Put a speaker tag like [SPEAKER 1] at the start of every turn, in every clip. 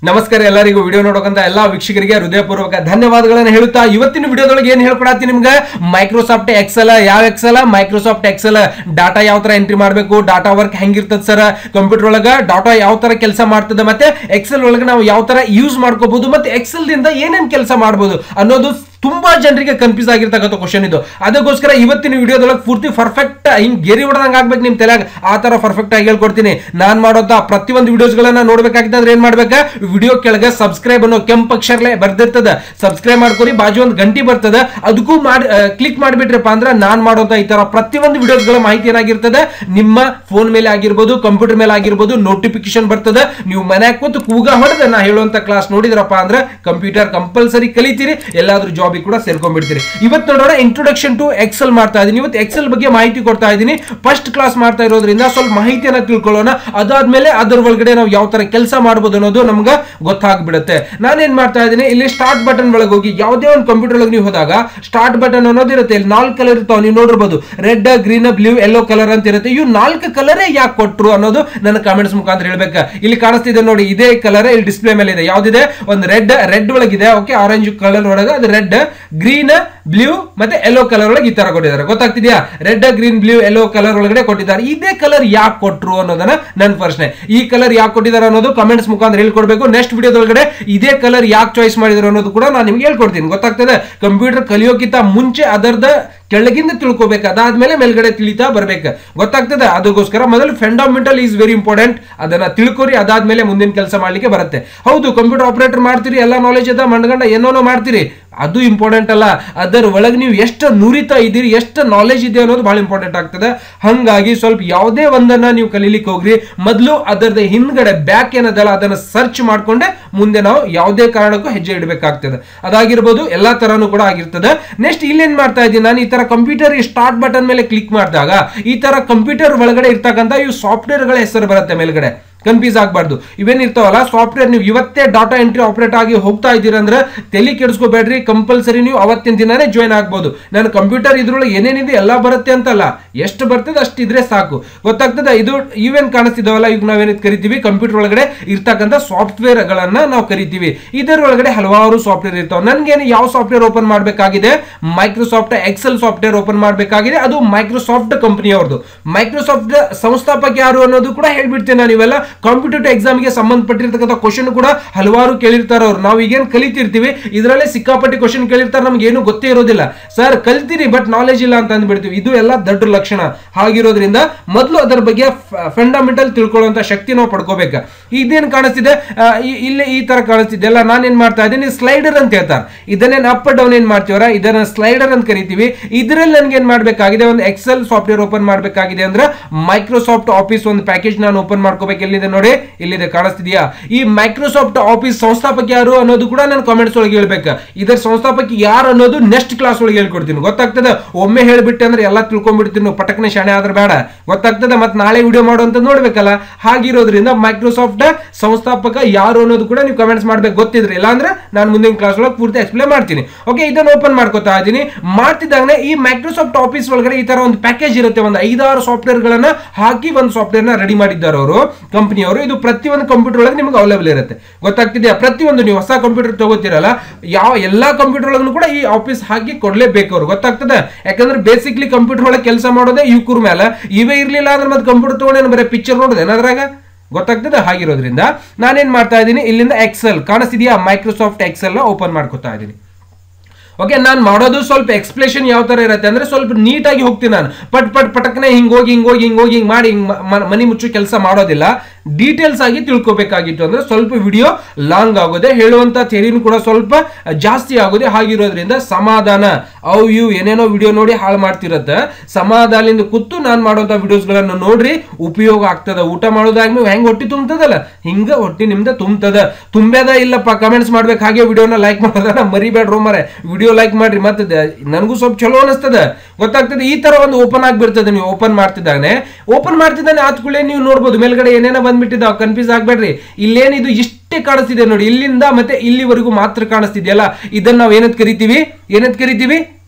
[SPEAKER 1] ನಮಸ್ಕಾರ ಎಲ್ಲರಿಗೂ ವಿಡಿಯೋ ನೋಡೋಕಂತ ಎಲ್ಲಾ ವೀಕ್ಷಕರಿಗೆ ಹೃದಯಪೂರ್ವಕ ಧನ್ಯವಾದಗಳನ್ನು ಹೇಳುತ್ತಾ ಇವತ್ತಿನ ವಿಡಿಯೋದೊಳಗೆ ಏನ್ ಹೇಳ್ಕೊಡತ್ತೀನಿ ನಿಮ್ಗೆ ಮೈಕ್ರೋಸಾಫ್ಟ್ ಎಕ್ಸೆಲ್ ಯಾವ ಎಕ್ಸೆಲ್ ಮೈಕ್ರೋಸಾಫ್ಟ್ ಎಕ್ಸೆಲ್ ಡಾಟಾ ಯಾವ ತರ ಎಂಟ್ರಿ ಮಾಡಬೇಕು ಡಾಟಾ ವರ್ಕ್ ಹೆಂಗಿರ್ತದ ಸರ್ ಕಂಪ್ಯೂಟರ್ ಒಳಗ ಡಾಟಾ ಯಾವ ತರ ಕೆಲಸ ಮಾಡ್ತದೆ ಮತ್ತೆ ಎಕ್ಸೆಲ್ ಒಳಗೆ ನಾವು ಯಾವ ತರ ಯೂಸ್ ಮಾಡ್ಕೋಬಹುದು ಮತ್ತೆ ಎಕ್ಸೆಲ್ ದಿಂದ ಏನೇನ್ ಕೆಲಸ ಮಾಡಬಹುದು ಅನ್ನೋದು ತುಂಬಾ ಜನರಿಗೆ ಕನ್ಫ್ಯೂಸ್ ಆಗಿರ್ತಕ್ಕಂಥ ಕ್ವಶನ್ ಇದು ಅದಕ್ಕೋಸ್ಕರ ಇವತ್ತಿನ ವಿಡಿಯೋದೊಳಗೆ ಪೂರ್ತಿ ಪರ್ಫೆಕ್ಟ್ ಹಿಂಗ್ ಗೆರಿ ಹೊಡೆದಂಗೆ ಆಗ್ಬೇಕು ನಿಮ್ ತಲೆಯಾಗ ಆ ತರ ಪರ್ಫೆಕ್ಟ್ ಆಗಿ ಹೇಳ್ಕೊಡ್ತೀನಿ ನಾನ್ ಮಾಡೋಂತ ಪ್ರತಿಯೊಂದು ವಿಡಿಯೋಸ್ಗಳನ್ನ ನೋಡ್ಬೇಕಾಗಿತ್ತಂದ್ರೆ ಏನ್ ಮಾಡ್ಬೇಕಾ ವಿಡಿಯೋ ಕೆಳಗೆ ಸಬ್ಸ್ಕ್ರೈಬ್ ಅನ್ನೋ ಕೆಂಪು ಅಕ್ಷರಲೆ ಬರ್ದಿರ್ತದ ಸಬ್ಸ್ಕ್ರೈಬ್ ಮಾಡ್ಕೊರಿ ಬಾಜು ಒಂದು ಗಂಟೆ ಬರ್ತದ ಅದಕ್ಕೂ ಮಾಡಿ ಕ್ಲಿಕ್ ಮಾಡಿಬಿಟ್ರಪ್ಪ ಅಂದ್ರೆ ನಾನ್ ಮಾಡೋಂತ ಈ ತರ ಪ್ರತಿಯೊಂದು ವಿಡಿಯೋಸ್ಗಳ ಮಾಹಿತಿ ಏನಾಗಿರ್ತದೆ ನಿಮ್ಮ ಫೋನ್ ಮೇಲೆ ಆಗಿರ್ಬೋದು ಕಂಪ್ಯೂಟರ್ ಮೇಲೆ ಆಗಿರ್ಬೋದು ನೋಟಿಫಿಕೇಶನ್ ಬರ್ತದೆ ನೀವು ಮನ್ಯಾಗ ಕೂತು ಕೂಗ ಹೊಡೆದ ನಾ ಹೇಳುವಂತ ಕ್ಲಾಸ್ ನೋಡಿದ್ರಪ್ಪ ಅಂದ್ರೆ ಕಂಪ್ಯೂಟರ್ ಕಂಪಲ್ಸರಿ ಕಲಿತೀರಿ ಎಲ್ಲಾದ್ರೂ ಜಾಬಿಗೆ ಕೂಡ ಸೇರ್ಕೊಂಡ್ಬಿಡ್ತೀರಿ ಇವತ್ತು ನೋಡೋಣ ಇಂಟ್ರೊಡಕ್ಷನ್ ಟು ಎಕ್ಸೆಲ್ ಮಾಡ್ತಾ ಇದೀನಿ ಇವತ್ತು ಎಕ್ಸೆಲ್ ಬಗ್ಗೆ ಮಾಹಿತಿ ಕೊಡ್ತಾ ಇದ್ದೀನಿ ಫಸ್ಟ್ ಕ್ಲಾಸ್ ಮಾಡ್ತಾ ಇರೋದ್ರಿಂದ ಸ್ವಲ್ಪ ಮಾಹಿತಿಯನ್ನ ತಿಳ್ಕೊಳ್ಳೋಣ ಅದಾದ್ಮೇಲೆ ಅದರ ಒಳಗಡೆ ನಾವು ಯಾವ ತರ ಕೆಲಸ ಮಾಡ್ಬೋದು ಅನ್ನೋದು ನಮ್ಗೆ ಗೊತ್ತಾಗ್ಬಿಡುತ್ತೆ ನಾನೇನ್ ಮಾಡ್ತಾ ಇದ್ದೀನಿ ಇಲ್ಲಿ ಸ್ಟಾರ್ಟ್ ಬಟನ್ ಒಳಗೆ ಹೋಗಿ ಯಾವುದೇ ಒಂದು ಕಂಪ್ಯೂಟರ್ ಒಳಗೆ ನೀವು ಹೋದಾಗ ಸ್ಟಾರ್ಟ್ ಬಟನ್ ಅನ್ನೋದು ಇರುತ್ತೆ ಇಲ್ಲಿ ನಾಲ್ಕು ಕಲರ್ ಇರ್ತಾವ ನೀವು ನೋಡಿರ್ಬೋದು red green blue yellow colour ಅಂತ ಇರುತ್ತೆ ಇವು ನಾಲ್ಕು ಕಲರೇ ಯಾಕೆ ಕೊಟ್ರು ಅನ್ನೋದು ನನ್ನ ಕಾಮೆಂಟ್ಸ್ ಮುಖಾಂತರ ಹೇಳ್ಬೇಕು ಇಲ್ಲಿ ಕಾಣಿಸ್ತಿದೆ ನೋಡಿ ಇದೇ ಕಲರ್ ಇಲ್ಲಿ ಡಿಸ್ಪ್ಲೇ ಮೇಲೆ ಇದೆ ಯಾವ್ದಿದೆ ಒಂದು ರೆಡ್ ರೆಡ್ ಒಳಗಿದೆ ಓಕೆ ಆರೆಂಜ್ ಕಲರ್ ಒಳಗೆ ಅದು ರೆಡ್ ಗ್ರೀನ್ ಬ್ಲೂ ಮತ್ತೆ ಯೆಲ್ಲೋ ಕಲರ್ ಒಳಗೆ ಈ ತರ ಕೊಟ್ಟಿದ್ದಾರೆ ಗೊತ್ತಾಗ್ತಿದ್ಯಾ red green blue yellow colour ಒಳಗಡೆ ಕೊಟ್ಟಿದ್ದಾರೆ ಇದೇ ಕಲರ್ ಯಾಕೆ ಕೊಟ್ರು ಅನ್ನೋದನ್ನ ನನ್ನ ಪ್ರಶ್ನೆ ಈ ಕಲರ್ ಯಾಕೆ ಕೊಟ್ಟಿದ್ದಾರೆ ಅನ್ನೋದು ಕಮೆಂಟ್ಸ್ ಮುಖಾಂತರ ಹೇಳ್ಕೊಡ್ಬೇಕು ನೆಕ್ಸ್ಟ್ ವಿಡಿಯೋದೊಳಗಡೆ ಇದೇ ಕಲರ್ ಯಾಕೆ ಚಾಯ್ಸ್ ಮಾಡಿದ್ರು ಅನ್ನೋದು ಕೂಡ ನಾನು ನಿಮ್ಗೆ ಹೇಳ್ಕೊಡ್ತೀನಿ ಗೊತ್ತಾಗ್ತದೆ ಕಂಪ್ಯೂಟರ್ ಕಲಿಯೋಕ್ಕಿಂತ ಮುಂಚೆ ಅದರದ ಕೆಳಗಿಂದ ತಿಳ್ಕೊಬೇಕು ಅದಾದ್ಮೇಲೆ ಮೇಲ್ಗಡೆ ತಿಳಿತಾ ಬರ್ಬೇಕು ಗೊತ್ತಾಗ್ತದೆ ಅದಕ್ಕೋಸ್ಕರ ಮೊದಲು ಫಂಡಮೆಂಟಲ್ ಈಸ್ ವೆರಿ ಇಂಪಾರ್ಟೆಂಟ್ ಅದನ್ನ ತಿಳ್ಕೊರಿ ಅದಾದ್ಮೇಲೆ ಮುಂದಿನ ಕೆಲಸ ಮಾಡ್ಲಿಕ್ಕೆ ಬರುತ್ತೆ ಹೌದು ಕಂಪ್ಯೂಟರ್ ಆಪರೇಟರ್ ಮಾಡ್ತೀರಿ ಎಲ್ಲ ನಾಲೆಜ್ ಅದ ಮಣ್ಗಂಡ ಏನೋ ಮಾಡ್ತೀರಿ ಅದು ಇಂಪಾರ್ಟೆಂಟ್ ಅಲ್ಲ ಅದರ ಒಳಗೆ ನೀವು ಎಷ್ಟು ನುರಿತಾ ಇದ್ದೀರಿ ಎಷ್ಟು ನಾಲೆಜ್ ಇದೆ ಅನ್ನೋದು ಬಹಳ ಇಂಪಾರ್ಟೆಂಟ್ ಆಗ್ತದೆ ಹಂಗಾಗಿ ಸ್ವಲ್ಪ ಯಾವುದೇ ಒಂದನ್ನ ನೀವು ಕಲೀಲಿಕ್ಕೆ ಹೋಗ್ರಿ ಮೊದಲು ಅದರದ ಹಿಂದ್ಗಡೆ ಬ್ಯಾಕ್ ಏನದಲ್ಲ ಅದನ್ನ ಸರ್ಚ್ ಮಾಡ್ಕೊಂಡೆ ಮುಂದೆ ನಾವು ಯಾವುದೇ ಕಾರಣಕ್ಕೂ ಹೆಜ್ಜೆ ಇಡಬೇಕಾಗ್ತದೆ ಅದಾಗಿರ್ಬೋದು ಎಲ್ಲಾ ತರನು ಕೂಡ ಆಗಿರ್ತದೆ ನೆಕ್ಸ್ಟ್ ಇಲ್ಲೇನ್ ಮಾಡ್ತಾ ಇದ್ದೀನಿ ನಾನು ಈ ತರ ಕಂಪ್ಯೂಟರ್ ಸ್ಟಾರ್ಟ್ ಬಟನ್ ಮೇಲೆ ಕ್ಲಿಕ್ ಮಾಡಿದಾಗ ಈ ತರ ಕಂಪ್ಯೂಟರ್ ಒಳಗಡೆ ಇರ್ತಕ್ಕಂಥ ಇವು ಸಾಫ್ಟ್ವೇರ್ಗಳ ಹೆಸರು ಬರುತ್ತೆ ಮೇಲ್ಗಡೆ ಕನ್ಫ್ಯೂಸ್ ಆಗಬಾರ್ದು ಇವೇನ್ ಇರ್ತಾವಲ್ಲ ಸಾಫ್ಟ್ವೇರ್ ನೀವು ಇವತ್ತೇ ಡಾಟಾ ಎಂಟ್ರಿ ಆಪರೇಟ್ ಆಗಿ ಹೋಗ್ತಾ ಇದ್ದೀರಂದ್ರೆ ತಲೆ ಕೆಡಿಸ್ಕೋಬೇಡ್ರಿ ಕಂಪಲ್ಸರಿ ನೀವು ಅವತ್ತಿನ ದಿನನೇ ಜಾಯ್ನ್ ಆಗ್ಬೋದು ನನ್ನ ಕಂಪ್ಯೂಟರ್ ಇದ್ರೊಳಗೆ ಏನೇನಿದೆ ಎಲ್ಲ ಬರುತ್ತೆ ಅಂತಲ್ಲ ಎಷ್ಟು ಬರ್ತದೆ ಅಷ್ಟು ಇದ್ರೆ ಸಾಕು ಗೊತ್ತಾಗ್ತದೆ ಇದು ಇವೇನ್ ಕಾಣಿಸ್ತಿದಾವಲ್ಲ ಈಗ ನಾವೇನಿದ್ ಕರಿತೀವಿ ಕಂಪ್ಯೂಟರ್ ಒಳಗಡೆ ಇರ್ತಕ್ಕಂಥ ಸಾಫ್ಟ್ವೇರ್ ಗಳನ್ನ ನಾವು ಕರಿತೀವಿ ಇದರ ಒಳಗಡೆ ಹಲವಾರು ಸಾಫ್ಟ್ವೇರ್ ಇರ್ತಾವೆ ನನ್ಗೇನು ಯಾವ ಸಾಫ್ಟ್ವೇರ್ ಓಪನ್ ಮಾಡಬೇಕಾಗಿದೆ ಮೈಕ್ರೋಸಾಫ್ಟ್ ಎಕ್ಸೆಲ್ ಸಾಫ್ಟ್ವೇರ್ ಓಪನ್ ಮಾಡಬೇಕಾಗಿದೆ ಅದು ಮೈಕ್ರೋಸಾಫ್ಟ್ ಕಂಪನಿ ಅವ್ರದ್ದು ಮೈಕ್ರೋಸಾಫ್ಟ್ ಸಂಸ್ಥಾಪಕ ಯಾರು ಅನ್ನೋದು ಕೂಡ ಹೇಳ್ಬಿಡ್ತೇನೆ ನಾನು ಇವೆಲ್ಲ ಕಾಂಪಿಟೇಟಿವ್ ಎಕ್ಸಾಮ್ಗೆ ಸಂಬಂಧಪಟ್ಟಿರ್ತಕ್ಕಂಥ ಕ್ವಶನ್ ಕೂಡ ಹಲವಾರು ಕೇಳಿರ್ತಾರೆ ಅವ್ರು ನಾವು ಈಗೇನು ಕಲಿತಿರ್ತೀವಿ ಇದರಲ್ಲೇ ಸಿಕ್ಕಾಪಟ್ಟಿ ಕ್ವಶನ್ ಕೇಳಿರ್ತಾರೆ ನಮ್ಗೆ ಏನು ಗೊತ್ತೇ ಇರೋದಿಲ್ಲ ಸರ್ ಕಲ್ತೀರಿ ಬಟ್ ನಾಲೆಜ್ ಇಲ್ಲ ಅಂತ ಅಂದ್ಬಿಡ್ತೀವಿ ಇದು ಎಲ್ಲ ದೊಡ್ಡ ಲಕ್ಷಣ ಹಾಗಿರೋದ್ರಿಂದ ಮೊದಲು ಅದರ ಬಗ್ಗೆ ಫಂಡಮೆಂಟಲ್ ತಿಳ್ಕೊಳ್ಳುವಂತ ಶಕ್ತಿ ನಾವು ಪಡ್ಕೋಬೇಕು ಇದೇನು ಕಾಣಿಸ್ತಿದೆ ಆ, ಈ- ಇಲ್ಲಿ ಈ ತರ ಕಾಣಿಸ್ತಿದೆ ಅಲ್ಲ ನಾನೇನ್ ಮಾಡ್ತಾ ಇದ್ದೀನಿ ಸ್ಲೈಡರ್ ಅಂತ ಹೇಳ್ತಾರೆ ಇದನ್ನೇನು ಅಪ್ ಡೌನ್ ಏನ್ ಮಾಡ್ತೀವರ ಇದನ್ನ ಸ್ಲೈಡರ್ ಅಂತ ಕರಿತೀವಿ ಇದರಲ್ಲಿ ನನ್ಗೆ ಏನ್ ಮಾಡ್ಬೇಕಾಗಿದೆ ಒಂದು ಎಕ್ಸೆಲ್ ಸಾಫ್ಟ್ವೇರ್ ಓಪನ್ ಮಾಡ್ಬೇಕಾಗಿದೆ ಅಂದ್ರೆ ಮೈಕ್ರೋಸಾಫ್ಟ್ ಆಫೀಸ್ ಒಂದು ಪ್ಯಾಕೇಜ್ ನಾನು ಓಪನ್ ಮಾಡ್ಕೋಬೇಕು ಎಲ್ಲಿದೆ ನೋಡಿ ಇಲ್ಲಿದೆ ಕಾಣಿಸ್ತಿದ್ಯಾ ಈ ಮೈಕ್ರೋಸಾಫ್ಟ್ ಆಫೀಸ್ ಸಂಸ್ಥಾಪಕ ಯಾರು ಅನ್ನೋದು ಕೂಡ ನಾನು ಕಾಮೆಂಟ್ಸ್ ಒಳಗೆ ಹೇಳ್ಬೇಕು ಇದರ ಸಂಸ್ಥಾಪಕ ಯಾರು ಅನ್ನೋದು ನೆಕ್ಸ್ಟ್ ಕ್ಲಾಸ್ ಒಳಗೆ ಹೇಳ್ಕೊಡ್ತೀನಿ ಗೊತ್ತಾಗ್ತದೆ ಒಮ್ಮೆ ಹೇಳ್ಬಿಟ್ಟೆ ಅಂದ್ರೆ ಎಲ್ಲ ತಿಳ್ಕೊಂಡ್ಬಿಡ್ತೀನಿ ಪಟಕ್ನೆ ಶಾಣೆ ಆದ್ರೆ ಬೇಡ ಗೊತ್ತಾಗ್ತದೆ ಮತ್ತೆ ನಾಳೆ ವಿಡಿಯೋ ಮಾಡುವಂತ ನೋಡ್ಬೇಕಲ್ಲ ಹಾಗಿರೋದ್ರಿಂದ ಮೈಕ್ರೋಸಾಫ್ಟ್ ಸಂಸ್ಥಾಪಕ ಯಾರು ಅನ್ನೋದು ಕೂಡ ನೀವು ಕಮೆಂಟ್ಸ್ ಮಾಡ್ಬೇಕು ಗೊತ್ತಿದ್ರೆ ಇಲ್ಲಾಂದ್ರೆ ನಾನು ಮುಂದಿನ ಕ್ಲಾಸ್ ಒಳಗೆ ಪೂರ್ತಿ ಎಕ್ಸ್ಪ್ಲೇನ್ ಮಾಡ್ತೀನಿ ಓಕೆ ಇದನ್ನು ಓಪನ್ ಮಾಡ್ಕೋತಾ ಇದ್ದೀನಿ ಮಾಡ್ತಿದ್ದಾಗನೇ ಈ ಮೈಕ್ರೋಸಾಫ್ಟ್ ಆಫೀಸ್ ಒಳಗಡೆ ಈ ತರ ಒಂದು ಪ್ಯಾಕೇಜ್ ಇರುತ್ತೆ ಒಂದು ಐದಾರು ಸಾಫ್ಟ್ವೇರ್ ಗಳನ್ನ ಹಾಕಿ ಒಂದು ಸಾಫ್ಟ್ವೇರ್ ನ ರೆಡಿ ಮಾಡಿದ್ದಾರೆ ಅವರು ಕಂಪನಿಯವರು ಇದು ಪ್ರತಿಯೊಂದು ಕಂಪ್ಯೂಟರ್ ಒಳಗೆ ನಿಮಗೆ ಅವೈಲೇಬಲ್ ಇರುತ್ತೆ ಗೊತ್ತಾಗ್ತಿದೆಯಾ ಪ್ರತಿಯೊಂದು ನೀವು ಹೊಸ ಕಂಪ್ಯೂಟರ್ ತಗೋತಿರಲ್ಲ ಯಾವ ಎಲ್ಲಾ ಕಂಪ್ಯೂಟರ್ ಒಳಗೂ ಕೂಡ ಈ ಆಫೀಸ್ ಹಾಕಿ ಕೊಡ್ಲೇಬೇಕು ಅವ್ರು ಗೊತ್ತಾಗ್ತದೆ ಯಾಕಂದ್ರೆ ಬೇಸಿಕ್ಲಿ ಕಂಪ್ಯೂಟರ್ ಒಳಗೆ ಕೆಲಸ ಮಾಡೋದೇ ಯುವಕರ ಮೇಲೆ ಇವೇ ಇರ್ಲಿಲ್ಲ ಅಂದ್ರೆ ಮತ್ತೆ ಕಂಪ್ಯೂಟರ್ ತಗೊಂಡೇನು ಬರೀ ಪಿಕ್ಚರ್ ನೋಡಿದೆ ಅದ್ರಾಗ ಗೊತ್ತಾಗ್ತದೆ ಹಾಗಿರೋದ್ರಿಂದ ನಾನೇನ್ ಮಾಡ್ತಾ ಇದ್ದೀನಿ ಇಲ್ಲಿಂದ ಎಕ್ಸೆಲ್ ಕಾಣಿಸ್ತಿದ್ಯಾ ಮೈಕ್ರೋಸಾಫ್ಟ್ ಎಕ್ಸೆಲ್ ಓಪನ್ ಮಾಡ್ಕೊತಾ ಇದ್ದೀನಿ ಓಕೆ ನಾನು ಮಾಡೋದು ಸ್ವಲ್ಪ ಎಕ್ಸ್ಪ್ಲೇಷನ್ ಯಾವ ತರ ಇರುತ್ತೆ ಅಂದ್ರೆ ಸ್ವಲ್ಪ ನೀಟಾಗಿ ಹೋಗ್ತೀನಿ ನಾನು ಪಟ್ ಪಟ್ ಪಟಕ್ನೆ ಹಿಂಗ್ ಹೋಗಿ ಹಿಂಗ್ ಹೋಗಿ ಹಿಂಗ್ ಹೋಗಿ ಹಿಂಗ್ ಮಾಡಿ ಹಿಂಗ್ ಮ- ಮ- ಮನಿ ಮುಚ್ಚು ಕೆಲಸ ಮಾಡೋದಿಲ್ಲ ಡೀಟೇಲ್ಸ್ ಆಗಿ ತಿಳ್ಕೊಬೇಕಾಗಿತ್ತು ಅಂದ್ರೆ ಸ್ವಲ್ಪ ವಿಡಿಯೋ ಲಾಂಗ್ ಆಗೋದೆ ಹೇಳುವಂತ ಥೆರಿನ್ ಕೂಡ ಸ್ವಲ್ಪ ಜಾಸ್ತಿ ಆಗೋದೆ ಹಾಗಿರೋದ್ರಿಂದ ಸಮಾಧಾನ ಅವು ಇವು ಏನೇನೋ ವಿಡಿಯೋ ನೋಡಿ ಹಾಳು ಮಾಡ್ತಿರತ್ತೆ ಸಮಾಧಾನದಿಂದ ಕೂತು ನಾನು ಮಾಡುವಂತ ವಿಡಿಯೋಸ್ಗಳನ್ನು ನೋಡ್ರಿ ಉಪಯೋಗ ಆಗ್ತದ ಊಟ ಮಾಡೋದಾಗ್ಮೇಲೆ ಹೆಂಗ್ ಹೊಟ್ಟಿ ತುಂಬ್ತದಲ್ಲ ಹಿಂಗ ಹೊಟ್ಟಿ ನಿಮ್ದ ತುಂಬ್ತದ ತುಂಬ್ಯದ ಇಲ್ಲಪ್ಪ ಕಮೆಂಟ್ಸ್ ಮಾಡ್ಬೇಕು ಹಾಗೆ ವಿಡಿಯೋನ ಲೈಕ್ ಮಾಡೋದನ್ನ ಮರಿಬೇಡ್ರು ಮರೆ ವಿಡಿಯೋ ಲೈಕ್ ಮಾಡ್ರಿ ಮತ್ತೆ ದ- ನನಗೂ ಸ್ವಲ್ಪ ಚಲೋ ಅನಿಸ್ತದ ಗೊತ್ತಾಗ್ತದೆ ಈ ತರ ಒಂದು ಓಪನ್ ಆಗಿಬಿಡ್ತದೆ ನೀವು ಓಪನ್ ಮಾಡ್ತಿದ್ದಾನೆ ಓಪನ್ ಮಾಡ್ತಿದ್ದಾನೆ ಆದ ಕೂಡಲೇ ನೀವು ನೋಡ್ಬೋದು ಮೇಲ್ಗಡೆ ಏನೇನೋ ಬಂದ್ಬಿಟ್ಟಿದ್ದಾವ ಕನ್ಫ್ಯೂಸ್ ಆಗ್ಬೇಡ್ರಿ ಇಲ್ಲೇನಿದು ಇಷ್ಟೇ ಕಾಣಿಸ್ತಿದೆ ನೋಡಿ ಇಲ್ಲಿಂದ ಮತ್ತೆ ಇಲ್ಲಿವರೆಗೂ ಮಾತ್ರ ಕಾಣಿಸ್ತಿದೆಯಲ್ಲ ಇದನ್ನ ನಾವು ಏನಂತ ಕರಿತೀವಿ ಏನಂತ ಕರಿತೀವಿ